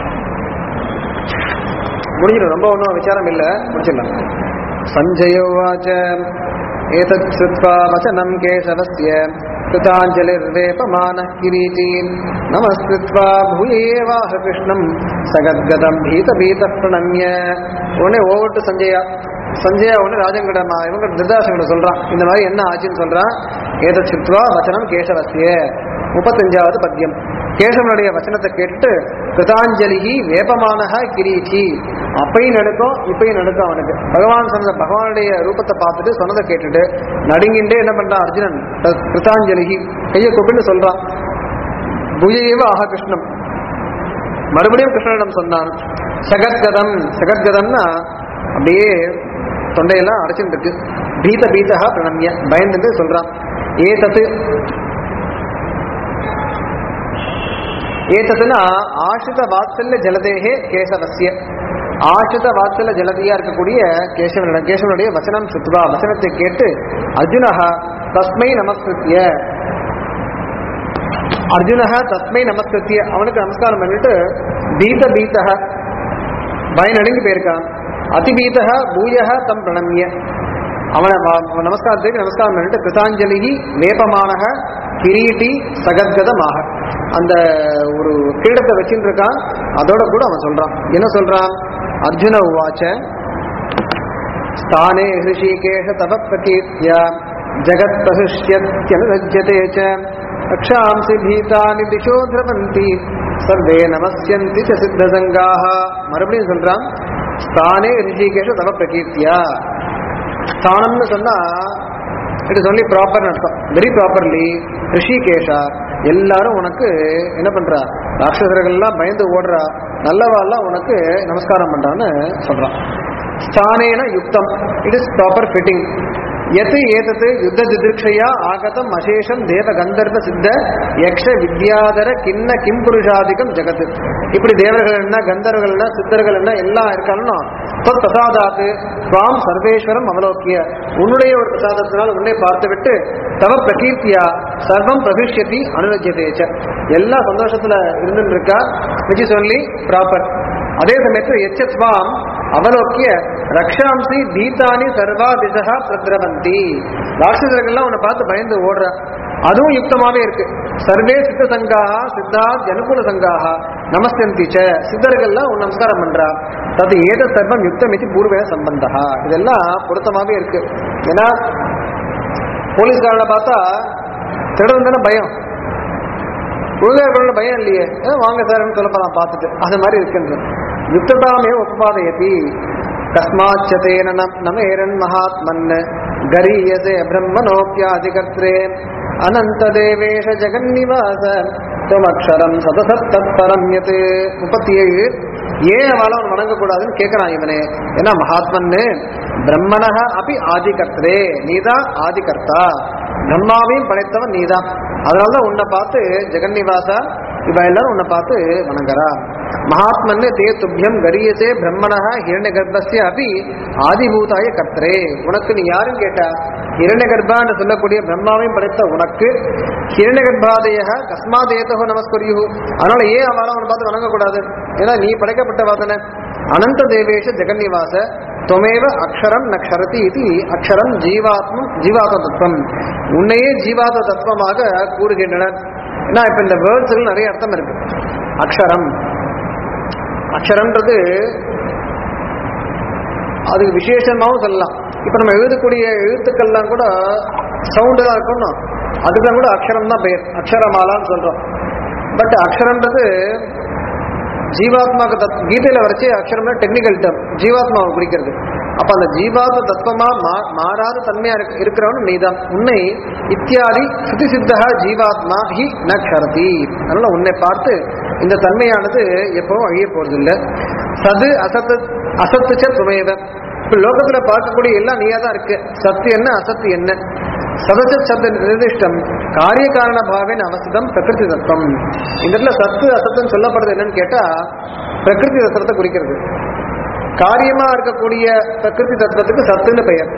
முடிஞ்சிடும் ரொம்ப ஒன்றும் விசாரம் இல்லை முடிச்சிடலாம் சஞ்சயோவாச்ச ஏதத் ஸ்ருத்வா வச்சனம் கேசவஸ்ய कृताञ्जलिर्वेपमानः किरीटीन् नमस्कृत्वा भूयेवाह कृष्णम् सगद्गदम् भीतभीतः प्रणम्य உடனே ஓவர் டு சஞ்சயா சஞ்சயா உடனே ராஜங்கிடமா இவங்க திருதாசங்கிட்ட சொல்றான் இந்த மாதிரி என்ன ஆச்சுன்னு சொல்றான் ஏத சித்வா வச்சனம் கேசவசிய முப்பத்தஞ்சாவது பத்தியம் கேசவனுடைய வச்சனத்தை கேட்டு கிருதாஞ்சலிஹி வேப்பமானஹ கிரீட்டி அப்பையும் நடுக்கும் இப்பையும் நடுக்கும் அவனுக்கு பகவான் சொன்ன பகவானுடைய ரூபத்தை பார்த்துட்டு சொன்னதை கேட்டுட்டு நடுங்கின்றே என்ன பண்றான் அர்ஜுனன் த- கிருதாஞ்சலிஹி கையை கூப்பிட்டு சொல்றான் புயேவ ஆஹா கிருஷ்ணம் மறுபடியும் கிருஷ்ணனிடம் சொன்னான் சகத்கதம் சகத்கதம்னா அப்படியே தொண்டையெல்லாம் அடைச்சிட்டு இருக்கு பீத பீதா பிரணம்ய பயந்துட்டு சொல்றான் ஏதத்து ஏதத்துனா ஆசிரித வாத்சல்ய ஜலதேகே கேசவசிய ஆசிரித வாத்சல்ய ஜலதியா இருக்கக்கூடிய கேசவனிடம் கேசவனுடைய வசனம் சுத்வா வசனத்தை கேட்டு அர்ஜுனஹ தஸ்மை நமஸ்கிருத்திய அர்ஜுனஹ தஸ்மை நமஸ்கிருத்திய அவனுக்கு நமஸ்காரம் பண்ணிட்டு பீத பீதக பயனடைஞ்சு போயிருக்கான் அதிபீதக பூயக தம் பிரணமிய அவனை வ- நமஸ்காரத்துக்கு நமஸ்காரம் பண்ணிட்டு கிருதாஞ்சலி வேப்பமானக கிரீட்டி சகத்கதமாக அந்த ஒரு கிரீடத்தை வச்சுட்டு இருக்கான் அதோட கூட அவன் சொல்றான் என்ன சொல்றான் அர்ஜுன உவாச்ச स्थाने हृषीकेश तव प्रकीर्त्या जगत्प्रहृष्यत्यनुरज्यते च रक्षांसि भीतानि दिशो द्रवन्ति सर्वे नमस्यन्ति च सिद्धसङ्गाः மறுபடியும் சொல்றான் ஸ்தானே ரிஷிகேஷ தவ பிரகீர்த்தியா ஸ்தானம்னு சொன்னா இட் சொல்லி ப்ராப்பர் அர்த்தம் வெரி ப்ராப்பர்லி ரிஷிகேஷா எல்லாரும் உனக்கு என்ன பண்றா ராட்சசர்கள்லாம் பயந்து ஓடுறா நல்லவாள்லாம் உனக்கு நமஸ்காரம் பண்றான்னு சொல்றான் ஸ்தானேன யுக்தம் இட் இஸ் ப்ராப்பர் ஃபிட்டிங் எது ஏதது யுத்த திதிருக்ஷையா ஆகதம் அசேஷம் தேவ கந்தர்வ சித்த யக்ஷ வித்யாதர கிண்ண கிம் புருஷாதிகம் ஜெகத் இப்படி தேவர்கள் என்ன கந்தர்கள் என்ன சித்தர்கள் என்ன எல்லாம் இருக்காங்கன்னா தொத் பிரசாதாத்து சுவாம் சர்வேஸ்வரம் அவலோக்கிய உன்னுடைய ஒரு பிரசாதத்தினால் உன்னை பார்த்துவிட்டு தவ பிரகீர்த்தியா சர்வம் பிரபிஷ்யதி அனுரஜ்யதேச்ச எல்லா சந்தோஷத்துல இருந்துட்டு இருக்கா விச் இஸ் ஒன்லி ப்ராப்பர் அதே சமயத்தில் எச்சத்வாம் அவலோக்கிய ரக்ஷாம்சி தீதானி சர்வா திசா பிரத்ரவந்தி ராட்சசர்கள்லாம் உன்னை பார்த்து பயந்து ஓடுற அதுவும் யுக்தமாவே இருக்கு சர்வே சித்த சங்காக சித்தா ஜனுகுல சங்காக நமஸ்தந்தி ச சித்தர்கள்லாம் உன் நமஸ்காரம் பண்றா தது ஏத சர்வம் யுக்தமிச்சு பூர்வ சம்பந்தா இதெல்லாம் பொருத்தமாவே இருக்கு ஏன்னா போலீஸ்காரனை பார்த்தா திருடன் தானே பயம் ஒழுங்காக பயம் இல்லையே ஏ, வாங்க சார்னு சொல்லப்பலாம் பார்த்துட்டு அது மாதிரி இருக்குன்ற யுக்ததாமே உபபாதயதி கஸ்மாச்சதேன நம் நமேரன் மகாத்மன் கரீயசே பிரம்மனோப்பியாதிகர்த்தே அனந்த தேவேஷ ஜெகன்னிவாச துவமக்ஷரம் சதசத்தரம் யத் முப்பத்தி ஏழு ஏன் அவளை அவன் வணங்கக்கூடாதுன்னு கேட்கிறான் இவனே ஏன்னா மகாத்மன்னு பிரம்மனக அப்படி ஆதிகர்த்தரே நீதான் ஆதிகர்த்தா பிரம்மாவையும் படைத்தவன் நீதான் அதனாலதான் உன்னை பார்த்து ஜெகன்னிவாசா இவ எல்லாரும் உன்னை பார்த்து வணங்குறா மகாத்மன்னு தே துப்பியம் கரியசே பிரம்மனக ஹிரண்ய கர்ப்பஸ்ய அபி ஆதிபூதாய கர்த்தரே உனக்கு நீ யாரும் கேட்டா ஹிரண்ய கர்ப்பான்னு சொல்லக்கூடிய பிரம்மாவையும் படைத்த உனக்கு ஹிரண்ய கர்ப்பாதய கஸ்மாதேதோ நமஸ்கரியு அதனால ஏன் அவளை அவனை பார்த்து வணங்கக்கூடாது ஏன்னா நீ படைக்கப்பட்ட வாசனை அனந்த தேவேஷ ஜெகன்னிவாச துவமேவ அக்ஷரம் நக்ஷரதி இது அக்ஷரம் ஜீவாத்மம் ஜீவாத தத்துவம் உன்னையே ஜீவாத தத்துவமாக கூறுகின்றனர் ஏன்னா இப்ப இந்த வேர்ட்ஸ்ல நிறைய அர்த்தம் இருக்கு அக்ஷரம் அக்ஷரம்ன்றது அதுக்கு விசேஷமாவும் சொல்லலாம் இப்ப நம்ம எழுதக்கூடிய எழுத்துக்கள்லாம் கூட சவுண்டு தான் இருக்கணும் அதுதான் கூட அக்ஷரம் தான் பெயர் அக்ஷரமாலான்னு சொல்றோம் பட் அக்ஷரம்ன்றது ஜீவாத்மாக்கு தத் கீதையில வரைச்சு அக்ஷரம்னா டெக்னிக்கல் டேர்ம் ஜீவாத்மாவை குறிக்கிறது அப்ப அந்த ஜீவாத்ம தத்துவமா மா- மாறாத தன்மையா இருக்க- இருக்கிறவன் நீதான் உன்னை இத்தியாதி சுதி சித்தா ஜீவாத்மா ஹி நக்ஷரதி அதனால உன்னை பார்த்து இந்த தன்மையானது எப்பவும் அழிய போறதில்லை சது அசத்து அசத்துச்ச துமையவ இப்ப லோகத்துல பார்க்கக்கூடிய எல்லாம் நீயா தான் இருக்கு சத்து என்ன அசத்து என்ன சதச சப்த நிர்திஷ்டம் காரிய காரண பாவேன் அவசிதம் பிரகிருதி தத்துவம் இந்த இடத்துல சத்து அசத்துன்னு சொல்லப்படுறது என்னன்னு கேட்டா பிரகிருதி தத்துவத்தை குறிக்கிறது காரியமா இருக்கக்கூடிய பிரகிருதி தத்துவத்துக்கு சத்துன்னு பெயர்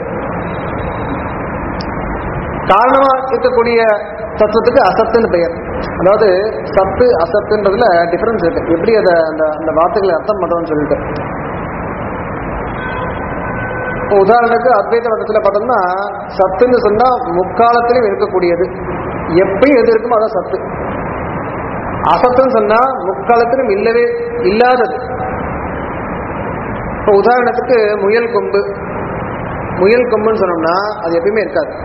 காரணமா இருக்கக்கூடிய தத்துவத்துக்கு அசத்துன்னு பெயர் அதாவது சத்து அசத்துன்றதுல டிஃபரன்ஸ் இருக்கு எப்படி அதை அந்த அந்த வார்த்தைகளை அர்த்தம் பண்றோம்னு சொல்லிட்டு இப்போ உதாரணத்துக்கு அத்வைத மதத்துல பார்த்தோம்னா சத்துன்னு சொன்னா முக்காலத்திலும் இருக்கக்கூடியது எப்பயும் எது இருக்குமோ அதான் சத்து அசத்துன்னு சொன்னா முக்காலத்திலும் இல்லவே இல்லாதது இப்போ உதாரணத்துக்கு முயல் கொம்பு முயல் கொம்புன்னு சொன்னோம்னா அது எப்பயுமே இருக்காது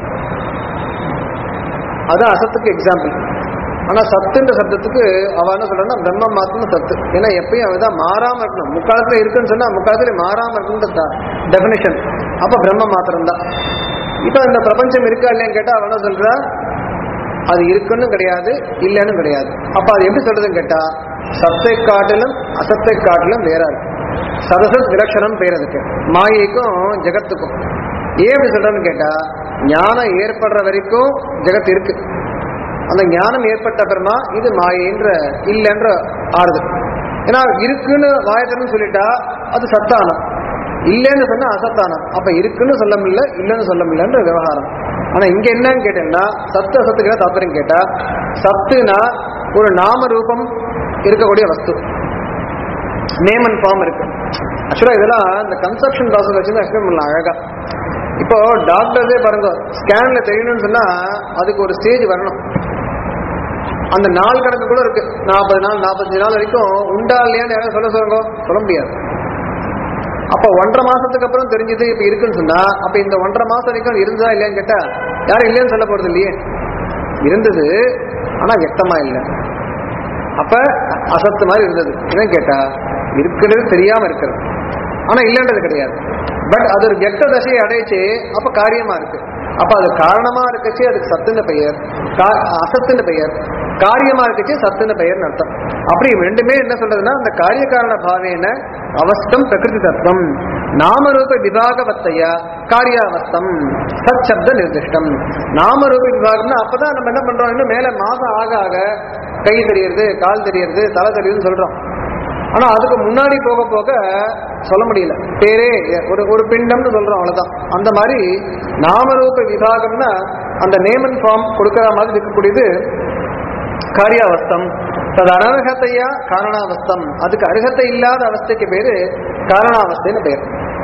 அது அசத்துக்கு எக்ஸாம்பிள் ஆனா சத்துன்ற சப்தத்துக்கு அவ என்ன சொல்றா பிரம்ம மாத்ம சத்து ஏன்னா எப்பயும் அவதான் மாறாம இருக்கணும் முக்காலத்துல இருக்குன்னு சொன்னா முக்காலத்துல மாறாம இருக்கணும்ன்ற டெபினிஷன் அப்ப பிரம்ம மாத்திரம் தான் இப்ப இந்த பிரபஞ்சம் இருக்கா இல்லையான்னு கேட்டா அவ என்ன சொல்றா அது இருக்குன்னு கிடையாது இல்லைன்னு கிடையாது அப்ப அது எப்படி சொல்றதுன்னு கேட்டா சத்தை காட்டிலும் அசத்தை காட்டிலும் வேற இருக்கு சதசத் விலட்சணம் பேர் அதுக்கு மாயைக்கும் ஜெகத்துக்கும் ஏன் அப்படி சொல்றேன்னு கேட்டா ஞானம் ஏற்படுற வரைக்கும் ஜெகத் இருக்கு அந்த ஞானம் ஏற்பட்ட அப்புறமா இது மாயைன்ற இல்லைன்ற ஆறுது ஏன்னா இருக்குன்னு வாயத்தன்னு சொல்லிட்டா அது சத்தானம் இல்லைன்னு சொன்னா அசத்தானம் அப்ப இருக்குன்னு சொல்ல முடியல இல்லைன்னு சொல்ல முடியலன்ற விவகாரம் ஆனா இங்க என்னன்னு கேட்டீங்கன்னா சத்து அசத்துக்கு என்ன தாற்பயம் கேட்டா சத்துனா ஒரு நாம ரூபம் இருக்கக்கூடிய வஸ்து நேம் அண்ட் ஃபார்ம் இருக்கு ஆக்சுவலா இதெல்லாம் இந்த கன்ஸ்ட்ரக்ஷன் ப்ராசஸ் வச்சு எக்ஸ்பிளைன் பண்ணலாம் அழகா இப்போ டாக்டர்ஸே பாருங்க ஸ்கேன்ல தெரியணும்னு சொன்னா அதுக்கு ஒரு ஸ்டேஜ் வரணும் அந்த நாள் கணக்கு கூட இருக்கு நாற்பது நாள் நாற்பத்தஞ்சு நாள் வரைக்கும் உண்டா இல்லையான்னு யாரும் சொல்ல சொல்லுங்க சொல்ல முடியாது அப்ப ஒன்றரை மாசத்துக்கு அப்புறம் தெரிஞ்சது இப்ப இருக்குன்னு சொன்னா அப்ப இந்த ஒன்றரை மாசம் வரைக்கும் இருந்ததா இல்லையான்னு கேட்டா யாரும் இல்லைன்னு சொல்ல போறது இல்லையே இருந்தது ஆனா வெத்தமா இல்லை அப்ப அசத்து மாதிரி இருந்தது என்னன்னு கேட்டா இருக்கிறது தெரியாம இருக்கிறது ஆனா இல்லைன்றது கிடையாது பட் அது ஒரு கெட்ட தசையை அடைச்சு அப்ப காரியமா இருக்கு அப்ப அது காரணமா இருக்கச்சு அதுக்கு சத்துன்னு பெயர் கா- அசத்துன்னு பெயர் காரியமா இருக்கச்சு சத்துன்னு பெயர்னு அர்த்தம் அப்படி ரெண்டுமே என்ன சொல்றதுன்னா அந்த காரிய காரண பாவேன அவஸ்தம் பிரகிருதி தத்துவம் நாமரூப விபாகவத்தையா காரியாவஸ்தம் சத் சப்த நிர்திஷ்டம் நாமரூப விபாகம்னா அப்பதான் நம்ம என்ன பண்றோம் இன்னும் மேல மாசம் ஆக ஆக கை தெரியறது கால் தெரியறது தலை தெரியுதுன்னு சொல்றோம் ஆனா அதுக்கு முன்னாடி போக போக சொல்ல முடியல பேரே ஒரு ஒரு பிண்டம்னு சொல்றோம் அவ்வளவுதான் அந்த மாதிரி நாமரூப விபாகம்னா அந்த நேமன் ஃபார்ம் கொடுக்கிற மாதிரி இருக்கக்கூடியது காரியாவஸ்தம் அது அனர்ஹத்தையா காரணாவஸ்தம் அதுக்கு அருகத்தை இல்லாத அவஸ்தைக்கு பேரு காரணாவஸ்தைன்னு பெயர்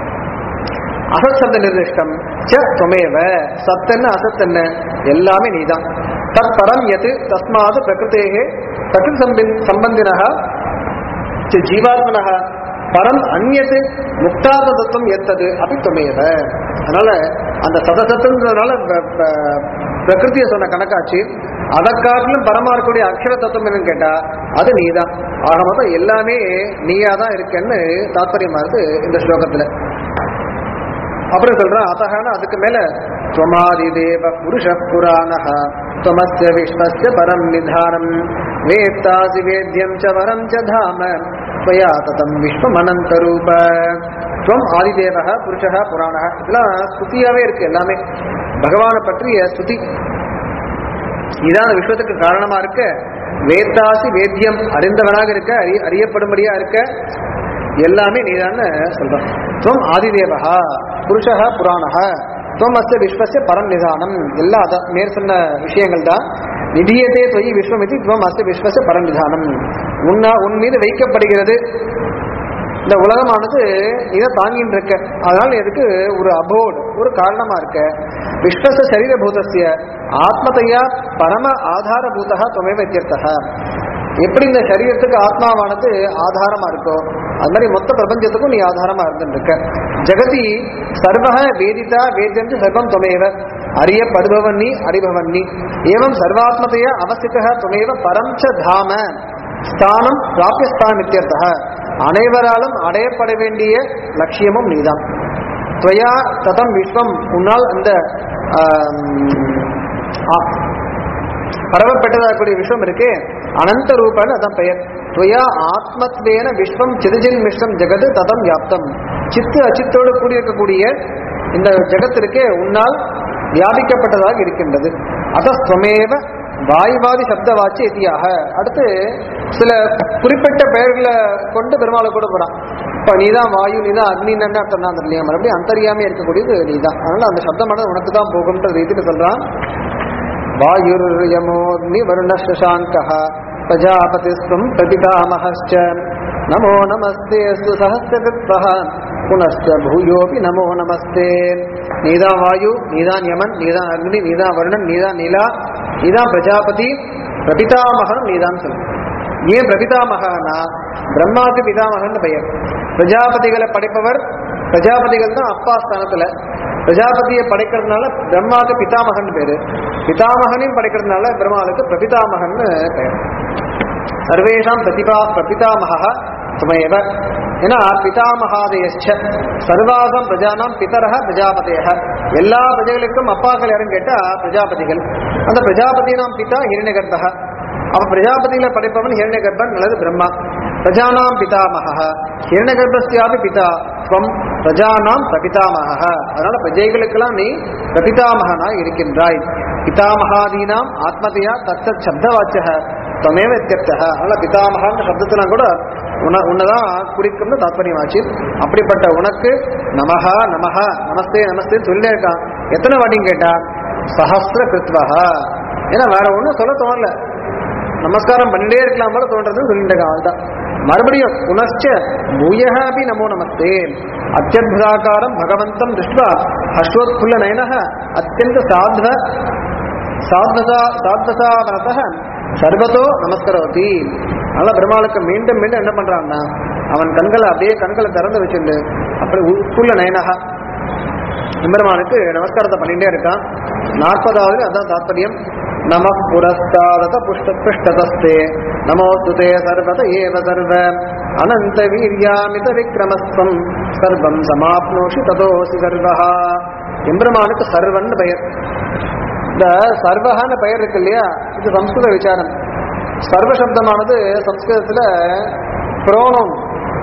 அசத் சப்த நிர்திஷ்டம் ச துவமேவ சத்தென்ன அசத்தென்ன எல்லாமே நீதான் தத் பரம் எது தஸ்மாது பிரகிருத்தேகே பிரகிருதி சம்பி சம்பந்தினக च ஜீவாத்மனக பரம் அந்நது முக்தார்த்த தத்துவம் எத்தது அப்படி துமையவ அதனால அந்த சதசத்துன்றதுனால ப- ப- பிரகிருதியை சொன்ன கணக்காச்சு அதை காட்டிலும் பரமா இருக்கக்கூடிய அக்ஷர தத்துவம் என்னன்னு கேட்டா அது நீதான் ஆக மொத்தம் எல்லாமே நீயா தான் இருக்கேன்னு தாத்பரியமா இருக்கு இந்த ஸ்லோகத்துல அப்புறம் சொல்றான் அத்தகான அதுக்கு மேல துவமாதி தேவ புருஷ புராணஹ துவமஸ்ய விஸ்வஸ்ய பரம் நிதானம் வேத்தாசி வேத்யம் ச வரம் ச தாம त्वया ததம் விஸ்வமனந்த ரூப துவம் ஆதிதேவக புருஷக புராணக இதெல்லாம் ஸ்துதியாவே இருக்கு எல்லாமே பகவானை பற்றிய ஸ்துதி இதான் அந்த விஸ்வத்துக்கு காரணமா இருக்க வேத்தாசி வேத்தியம் அறிந்தவனாக இருக்க அறி அறியப்படும்படியா இருக்க எல்லாமே நீதான்னு சொல்றான் துவம் ஆதிதேவகா புருஷக புராணக துவம் அஸ்ய விஸ்வசிய பரம் நிதானம் எல்லா அத- மேற் சொன்ன விஷயங்கள் தான் நிதியதே தொய் விஸ்வம் இது துவம் அஸ்ய விஸ்வசிய பரம் நிதானம் உன்னா உன் மீது வைக்கப்படுகிறது இந்த உலகமானது இதை தாங்கின்னு இருக்க அதனால இதுக்கு ஒரு அபோட் ஒரு காரணமா இருக்க விஸ்வச சரீரபூதஸ்ய ஆத்மதையா பரம ஆதாரபூதா துவமேவ இத்தியர்த்தக எப்படி இந்த சரீரத்துக்கு ஆத்மாவானது ஆதாரமா இருக்கோ அது மாதிரி மொத்த பிரபஞ்சத்துக்கும் நீ ஆதாரமா இருந்துட்டு இருக்க ஜெகதி சர்வக வேதிதா வேத்தியம் ச சர்வம் துவமேவ அறியப்படுபவன் நீ அறிபவன் நீ ஏவம் சர்வாத்மதையா அவசியக துவமேவ பரம் ச தாம ஸ்தானம் பிராபியஸ்தானம் இத்தியர்த்தக அனைவராலும் அடையப்பட வேண்டிய லட்சியமும் நீதான் துவயா ததம் விஸ்வம் உன்னால் அந்த ஆம், ஆ, பரவப்பட்டதாகக்கூடிய விஸ்வம் இருக்கு அனந்த ரூபன்னு அதான் பெயர் துவயா ஆத்மத்வேன விஸ்வம் சிதஜின் மிஸ்ரம் ஜெகது ததம் வியாப்தம் சித்து அச்சித்தோடு கூடியிருக்கக்கூடிய இந்த ஜெகத்திற்கே உன்னால் வியாபிக்கப்பட்டதாக இருக்கின்றது அதஸ்வமேவ வாயுவாதி சப்தவாச்சி இத்தியாக அடுத்து சில குறிப்பிட்ட பெயர்களை கொண்டு பெருமாளை கூட போறான் இப்ப நீதான் வாயு நீதான் அக்னி என்ன அர்த்தம் தான் இல்லையா மறுபடியும் அந்தரியாமே இருக்கக்கூடியது நீதான் அதனால அந்த சப்தமானது உனக்கு தான் போகும்ன்ற ரீதியில் சொல்றான் वायुर्यमोऽग्नि वर्णशशाङ्कः प्रजापतिस्त्वम् प्रतिकामहश्च नमो नमस्तेऽस्तु सहस्रकृत्वः पुनश्च भूयोऽपि नमो नमस्ते நீதா வாயு நீதான் யமன் நீதான் அக்னி நீதான் வருணன் நீதான் நிலா நீதான் பிரஜாபதி பிரபிதாமகன் நீதான் சொல்லு ஏன் பிரபிதாமகனா பிரம்மாவுக்கு பிதாமகன் பெயர் பிரஜாபதிகளை படைப்பவர் பிரஜாபதிகள் தான் அப்பா ஸ்தானத்துல பிரஜாபதியை படைக்கிறதுனால பிரம்மாவுக்கு பிதாமகன் பேரு பிதாமகனையும் படைக்கிறதுனால பிரம்மாவுக்கு பிரபிதாமகன் பெயர் சர்வேஷாம் பிரதிபா பிரபிதாமகா துமையவ ஏன்னா பிதாமகாதயச்ச சர்வாசம் பிரஜானாம் பிதரக பிரஜாபதேக எல்லா பிரஜைகளுக்கும் அப்பாக்கள் யாரும் கேட்டா பிரஜாபதிகள் அந்த பிரஜாபதினாம் பிதா ஹிரண்யகர்பக அவன் பிரஜாபதியில படைப்பவன் ஹிரண்யகர்பன் அல்லது பிரம்மா பிரஜானாம் பிதாமகா ஹிரண்யகர்பஸ்யாபி பிதா துவம் பிரஜானாம் பிரபிதாமகா அதனால பிரஜைகளுக்கெல்லாம் நீ பிரபிதாமகனா இருக்கின்றாய் பிதாமகாதீனாம் ஆத்மதையா தத்தத் சப்தவாச்சக துவமேவ இத்தியர்த்தக அதனால பிதாமகான்ற சப்தத்திலாம் கூட உன உன்னதான் குறிக்கும்னு தாத்பரியமாச்சு அப்படிப்பட்ட உனக்கு நமஹா நமஹா நமஸ்தே நமஸ்தே சொல்லிட்டே இருக்கான் எத்தனை வாட்டியும் கேட்டா சஹஸ்ர கிருத்வஹா ஏன்னா வேற ஒண்ணும் சொல்ல தோணல நமஸ்காரம் பண்ணிட்டே இருக்கலாம் போல தோன்றதுன்னு சொல்லிட்டு இருக்கான் அவள்தான் மறுபடியும் புனశ్చ பூயः अपि நமோ நமஸ்தே அத்தியுதாகாரம் பகவந்தம் திருஷ்டுவா அஸ்வத்புல்ல நயனः அத்தியந்த சாத்வ சாத்வதா சாத்வதாவனதः சர்வதோ நமஸ்கரோதி அதனால பெருமாளுக்கு மீண்டும் மீண்டும் என்ன பண்றான்னா அவன் கண்களை அப்படியே கண்களை திறந்து வச்சுட்டு அப்படி உட்புள்ள நயனகா எம்பெருமானுக்கு நமஸ்காரத்தை பண்ணிட்டே இருக்கான் நாற்பதாவது அதான் தாத்பரியம் நம புரஸ்தாரத புஷ்ட பிருஷ்டதஸ்தே நமோஸ்துதே சர்வத ஏவ சர்வ அனந்த வீரியாமித விக்ரமஸ்தம் சர்வம் சமாப்னோஷி ததோசி சர்வஹா எம்பெருமானுக்கு சர்வன் பெயர் இந்த சர்வஹான்னு பெயர் இருக்கு இல்லையா இது சம்ஸ்கிருத விசாரம் சர்வ சப்தமானது சம்ஸ்கிருதத்துல புரோணம்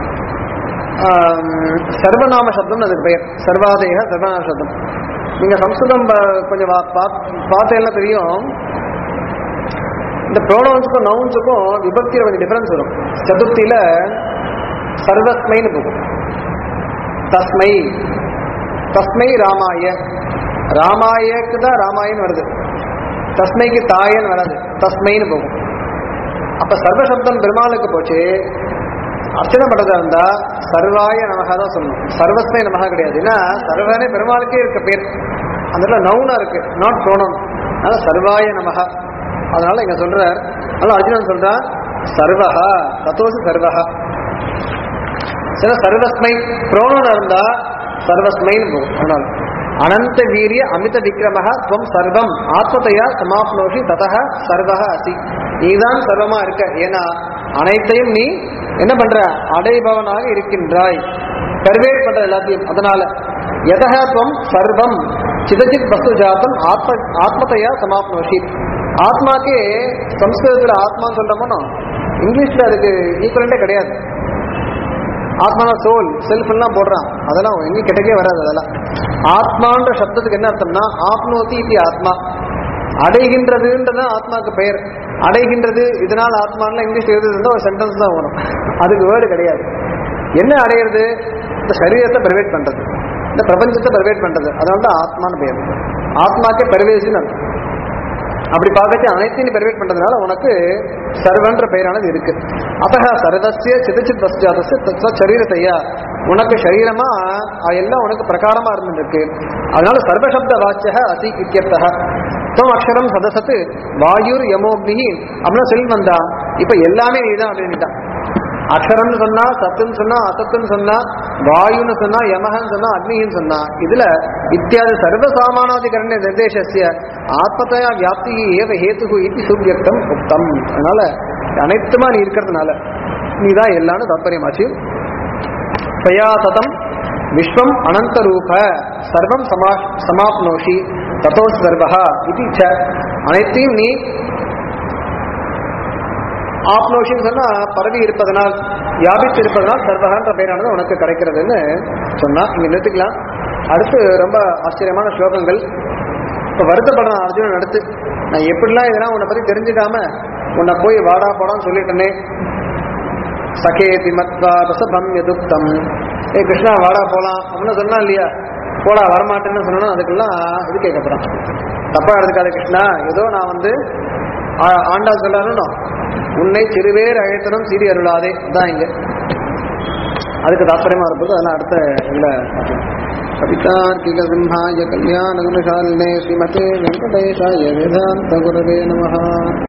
ஆம், சர்வநாம சப்தம் அதுக்கு பெயர் சர்வாதேக சர்வநாம சப்தம் நீங்க சம்ஸ்கிருதம் ப- கொஞ்சம் வா- பாத்- பார்த்தேன்னா தெரியும் இந்த ப்ரோனவுன்ஸுக்கும் நவுன்ஸுக்கும் விபக்தியில் கொஞ்சம் டிஃபரன்ஸ் வரும் சதுர்த்தியில சர்வஸ்மைன்னு போகும் தஸ்மை தஸ்மை ராமாய ராமாயக்கு தான் ராமாயன்னு வருது தஸ்மைக்கு தாயன்னு வராது தஸ்மைன்னு போகும் அப்ப சர்வசப்தம் பெருமாளுக்கு போச்சு அர்ச்சனை பண்றதா இருந்தா சர்வாய நமகா தான் சொல்லணும் சர்வஸ்மை நமகா கிடையாது ஏன்னா சர்வனே பெருமாளுக்கே இருக்க பேர் அந்த இடத்துல நவுனா இருக்கு நாட் ப்ரோனவுன் அதனால சர்வாய நமகா அதனால இங்க சொல்றார் அதனால அர்ஜுனன் சொல்றான் சர்வஹா தத்தோசு சர்வஹா சில சர்வஸ்மை ப்ரோனோன் இருந்தா சர்வஸ்மைன்னு போகும் அதனால அனந்த வீரிய அமித விக்ரமஹ துவம் சர்வம் ஆத்மதையா சமாப்னோஷி ததஹ சர்வஹ அசி நீதான் சர்வமா இருக்க ஏன்னா அனைத்தையும் நீ என்ன பண்ற அடைபவனாக இருக்கின்றாய் பெர்வேட் பண்ற எல்லாத்தையும் அதனால எதக துவம் சர்வம் சிதஜித் வஸ்து ஜாத்தம் ஆத்ம ஆத்மதையா சமாப்னோஷி ஆத்மாக்கே சம்ஸ்கிருதத்துல ஆத்மான்னு சொல்றோமோ இங்கிலீஷ்ல அதுக்கு ஈக்குவலண்டே கிடையாது ஆத்மானா சோல் செல்ஃப் எல்லாம் போடுறான் அதெல்லாம் எங்கேயும் கிட்டக்கே வராது அதெல்லாம் ஆத்மான்ற சப்தத்துக்கு என்ன அர்த்தம்னா ஆத்மோதி இது ஆத்மா அடைகின்றதுன்றது ஆத்மாக்கு பெயர் அடைகின்றது இதனால் ஆத்மான்லாம் இங்கிலீஷ் எழுதுறதுல ஒரு சென்டென்ஸ் தான் வரும் அதுக்கு வேர்டு கிடையாது என்ன அடையிறது இந்த சரீரத்தை பெர்வேட் பண்றது இந்த பிரபஞ்சத்தை பெர்வேட் பண்றது அதனால தான் ஆத்மான்னு பெயர் ஆத்மாக்கே பெர்வேசின்னு அர்த்தம் அப்படி பார்க்கச்சு அனைத்தையும் பெர்வேட் பண்றதுனால உனக்கு சர்வன்ற பெயரானது இருக்கு அத்தக சர்வசிய சிதச்சித் வஸ்ஜாதசு தத்வ சரீரத்தையா உனக்கு சரீரமா அது எல்லாம் உனக்கு பிரகாரமா இருந்துருக்கு அதனால சர்வசப்த வாச்சிய அசி இத்தியர்த்தக துவம் அக்ஷரம் சதசத்து வாயுர் யமோக்னி அப்படின்னா சொல்லி வந்தா இப்ப எல்லாமே நீதான் அப்படின்னுட்டான் அக்ஷரம்னு சொன்னா சத்துன்னு சொன்னா அசத்துன்னு சொன்னா வாயுன்னு சொன்னா யமகன்னு சொன்னா அக்னின்னு சொன்னா இதுல இத்தியாதி சர்வசாமானாதிகரண நிர்தேசஸ்ய ஆத்மதயா வியாப்தி ஏவ ஹேத்து இது சுவியக்தம் உக்தம் அதனால அனைத்துமா நீ இருக்கிறதுனால நீதான் எல்லாம்னு தாற்பயமாச்சு பிரயாசதம் விஸ்வம் அனந்த ரூப சர்வம் சமா சமாப்னோஷி ததோ சர்வஹா இது ச அனைத்தையும் நீ ஆப்னோஷின்னு சொன்னா பரவி இருப்பதனால் வியாபித்து இருப்பதனால் சர்வகான்ற பெயரானது உனக்கு கிடைக்கிறதுன்னு சொன்னா இங்க நிறுத்திக்கலாம் அடுத்து ரொம்ப ஆச்சரியமான ஸ்லோகங்கள் இப்ப வருத்தப்படுறான் அர்ஜுனன் அடுத்து நான் எப்படிலாம் இதெல்லாம் உன்னை பத்தி தெரிஞ்சுக்காம உன்னை போய் வாடா போடான்னு சொல்லிட்டேனே சகேதி மத்வா ரசபம் எதுக்தம் ஏ கிருஷ்ணா வாடா போலாம் அப்படின்னு சொன்னா இல்லையா போடா வரமாட்டேன்னு சொன்னா அதுக்கெல்லாம் இது கேட்கப்படுறான் தப்பா எடுத்துக்காத கிருஷ்ணா ஏதோ நான் வந்து ஆ- ஆண்டாள் சொல்லணும் உன்னை சிறுவேர் அழைத்தனும் சிறி அருளாதே தான் இங்க அதுக்கு தாற்பயமா இருப்பது அதெல்லாம் அடுத்த இதுல பார்க்கலாம் கவிதார்க்கிக சிம்ஹாய கல்யாண குணசாலினே ஸ்ரீமதே வெங்கடேஷாய வேதாந்த குரவே நமஹ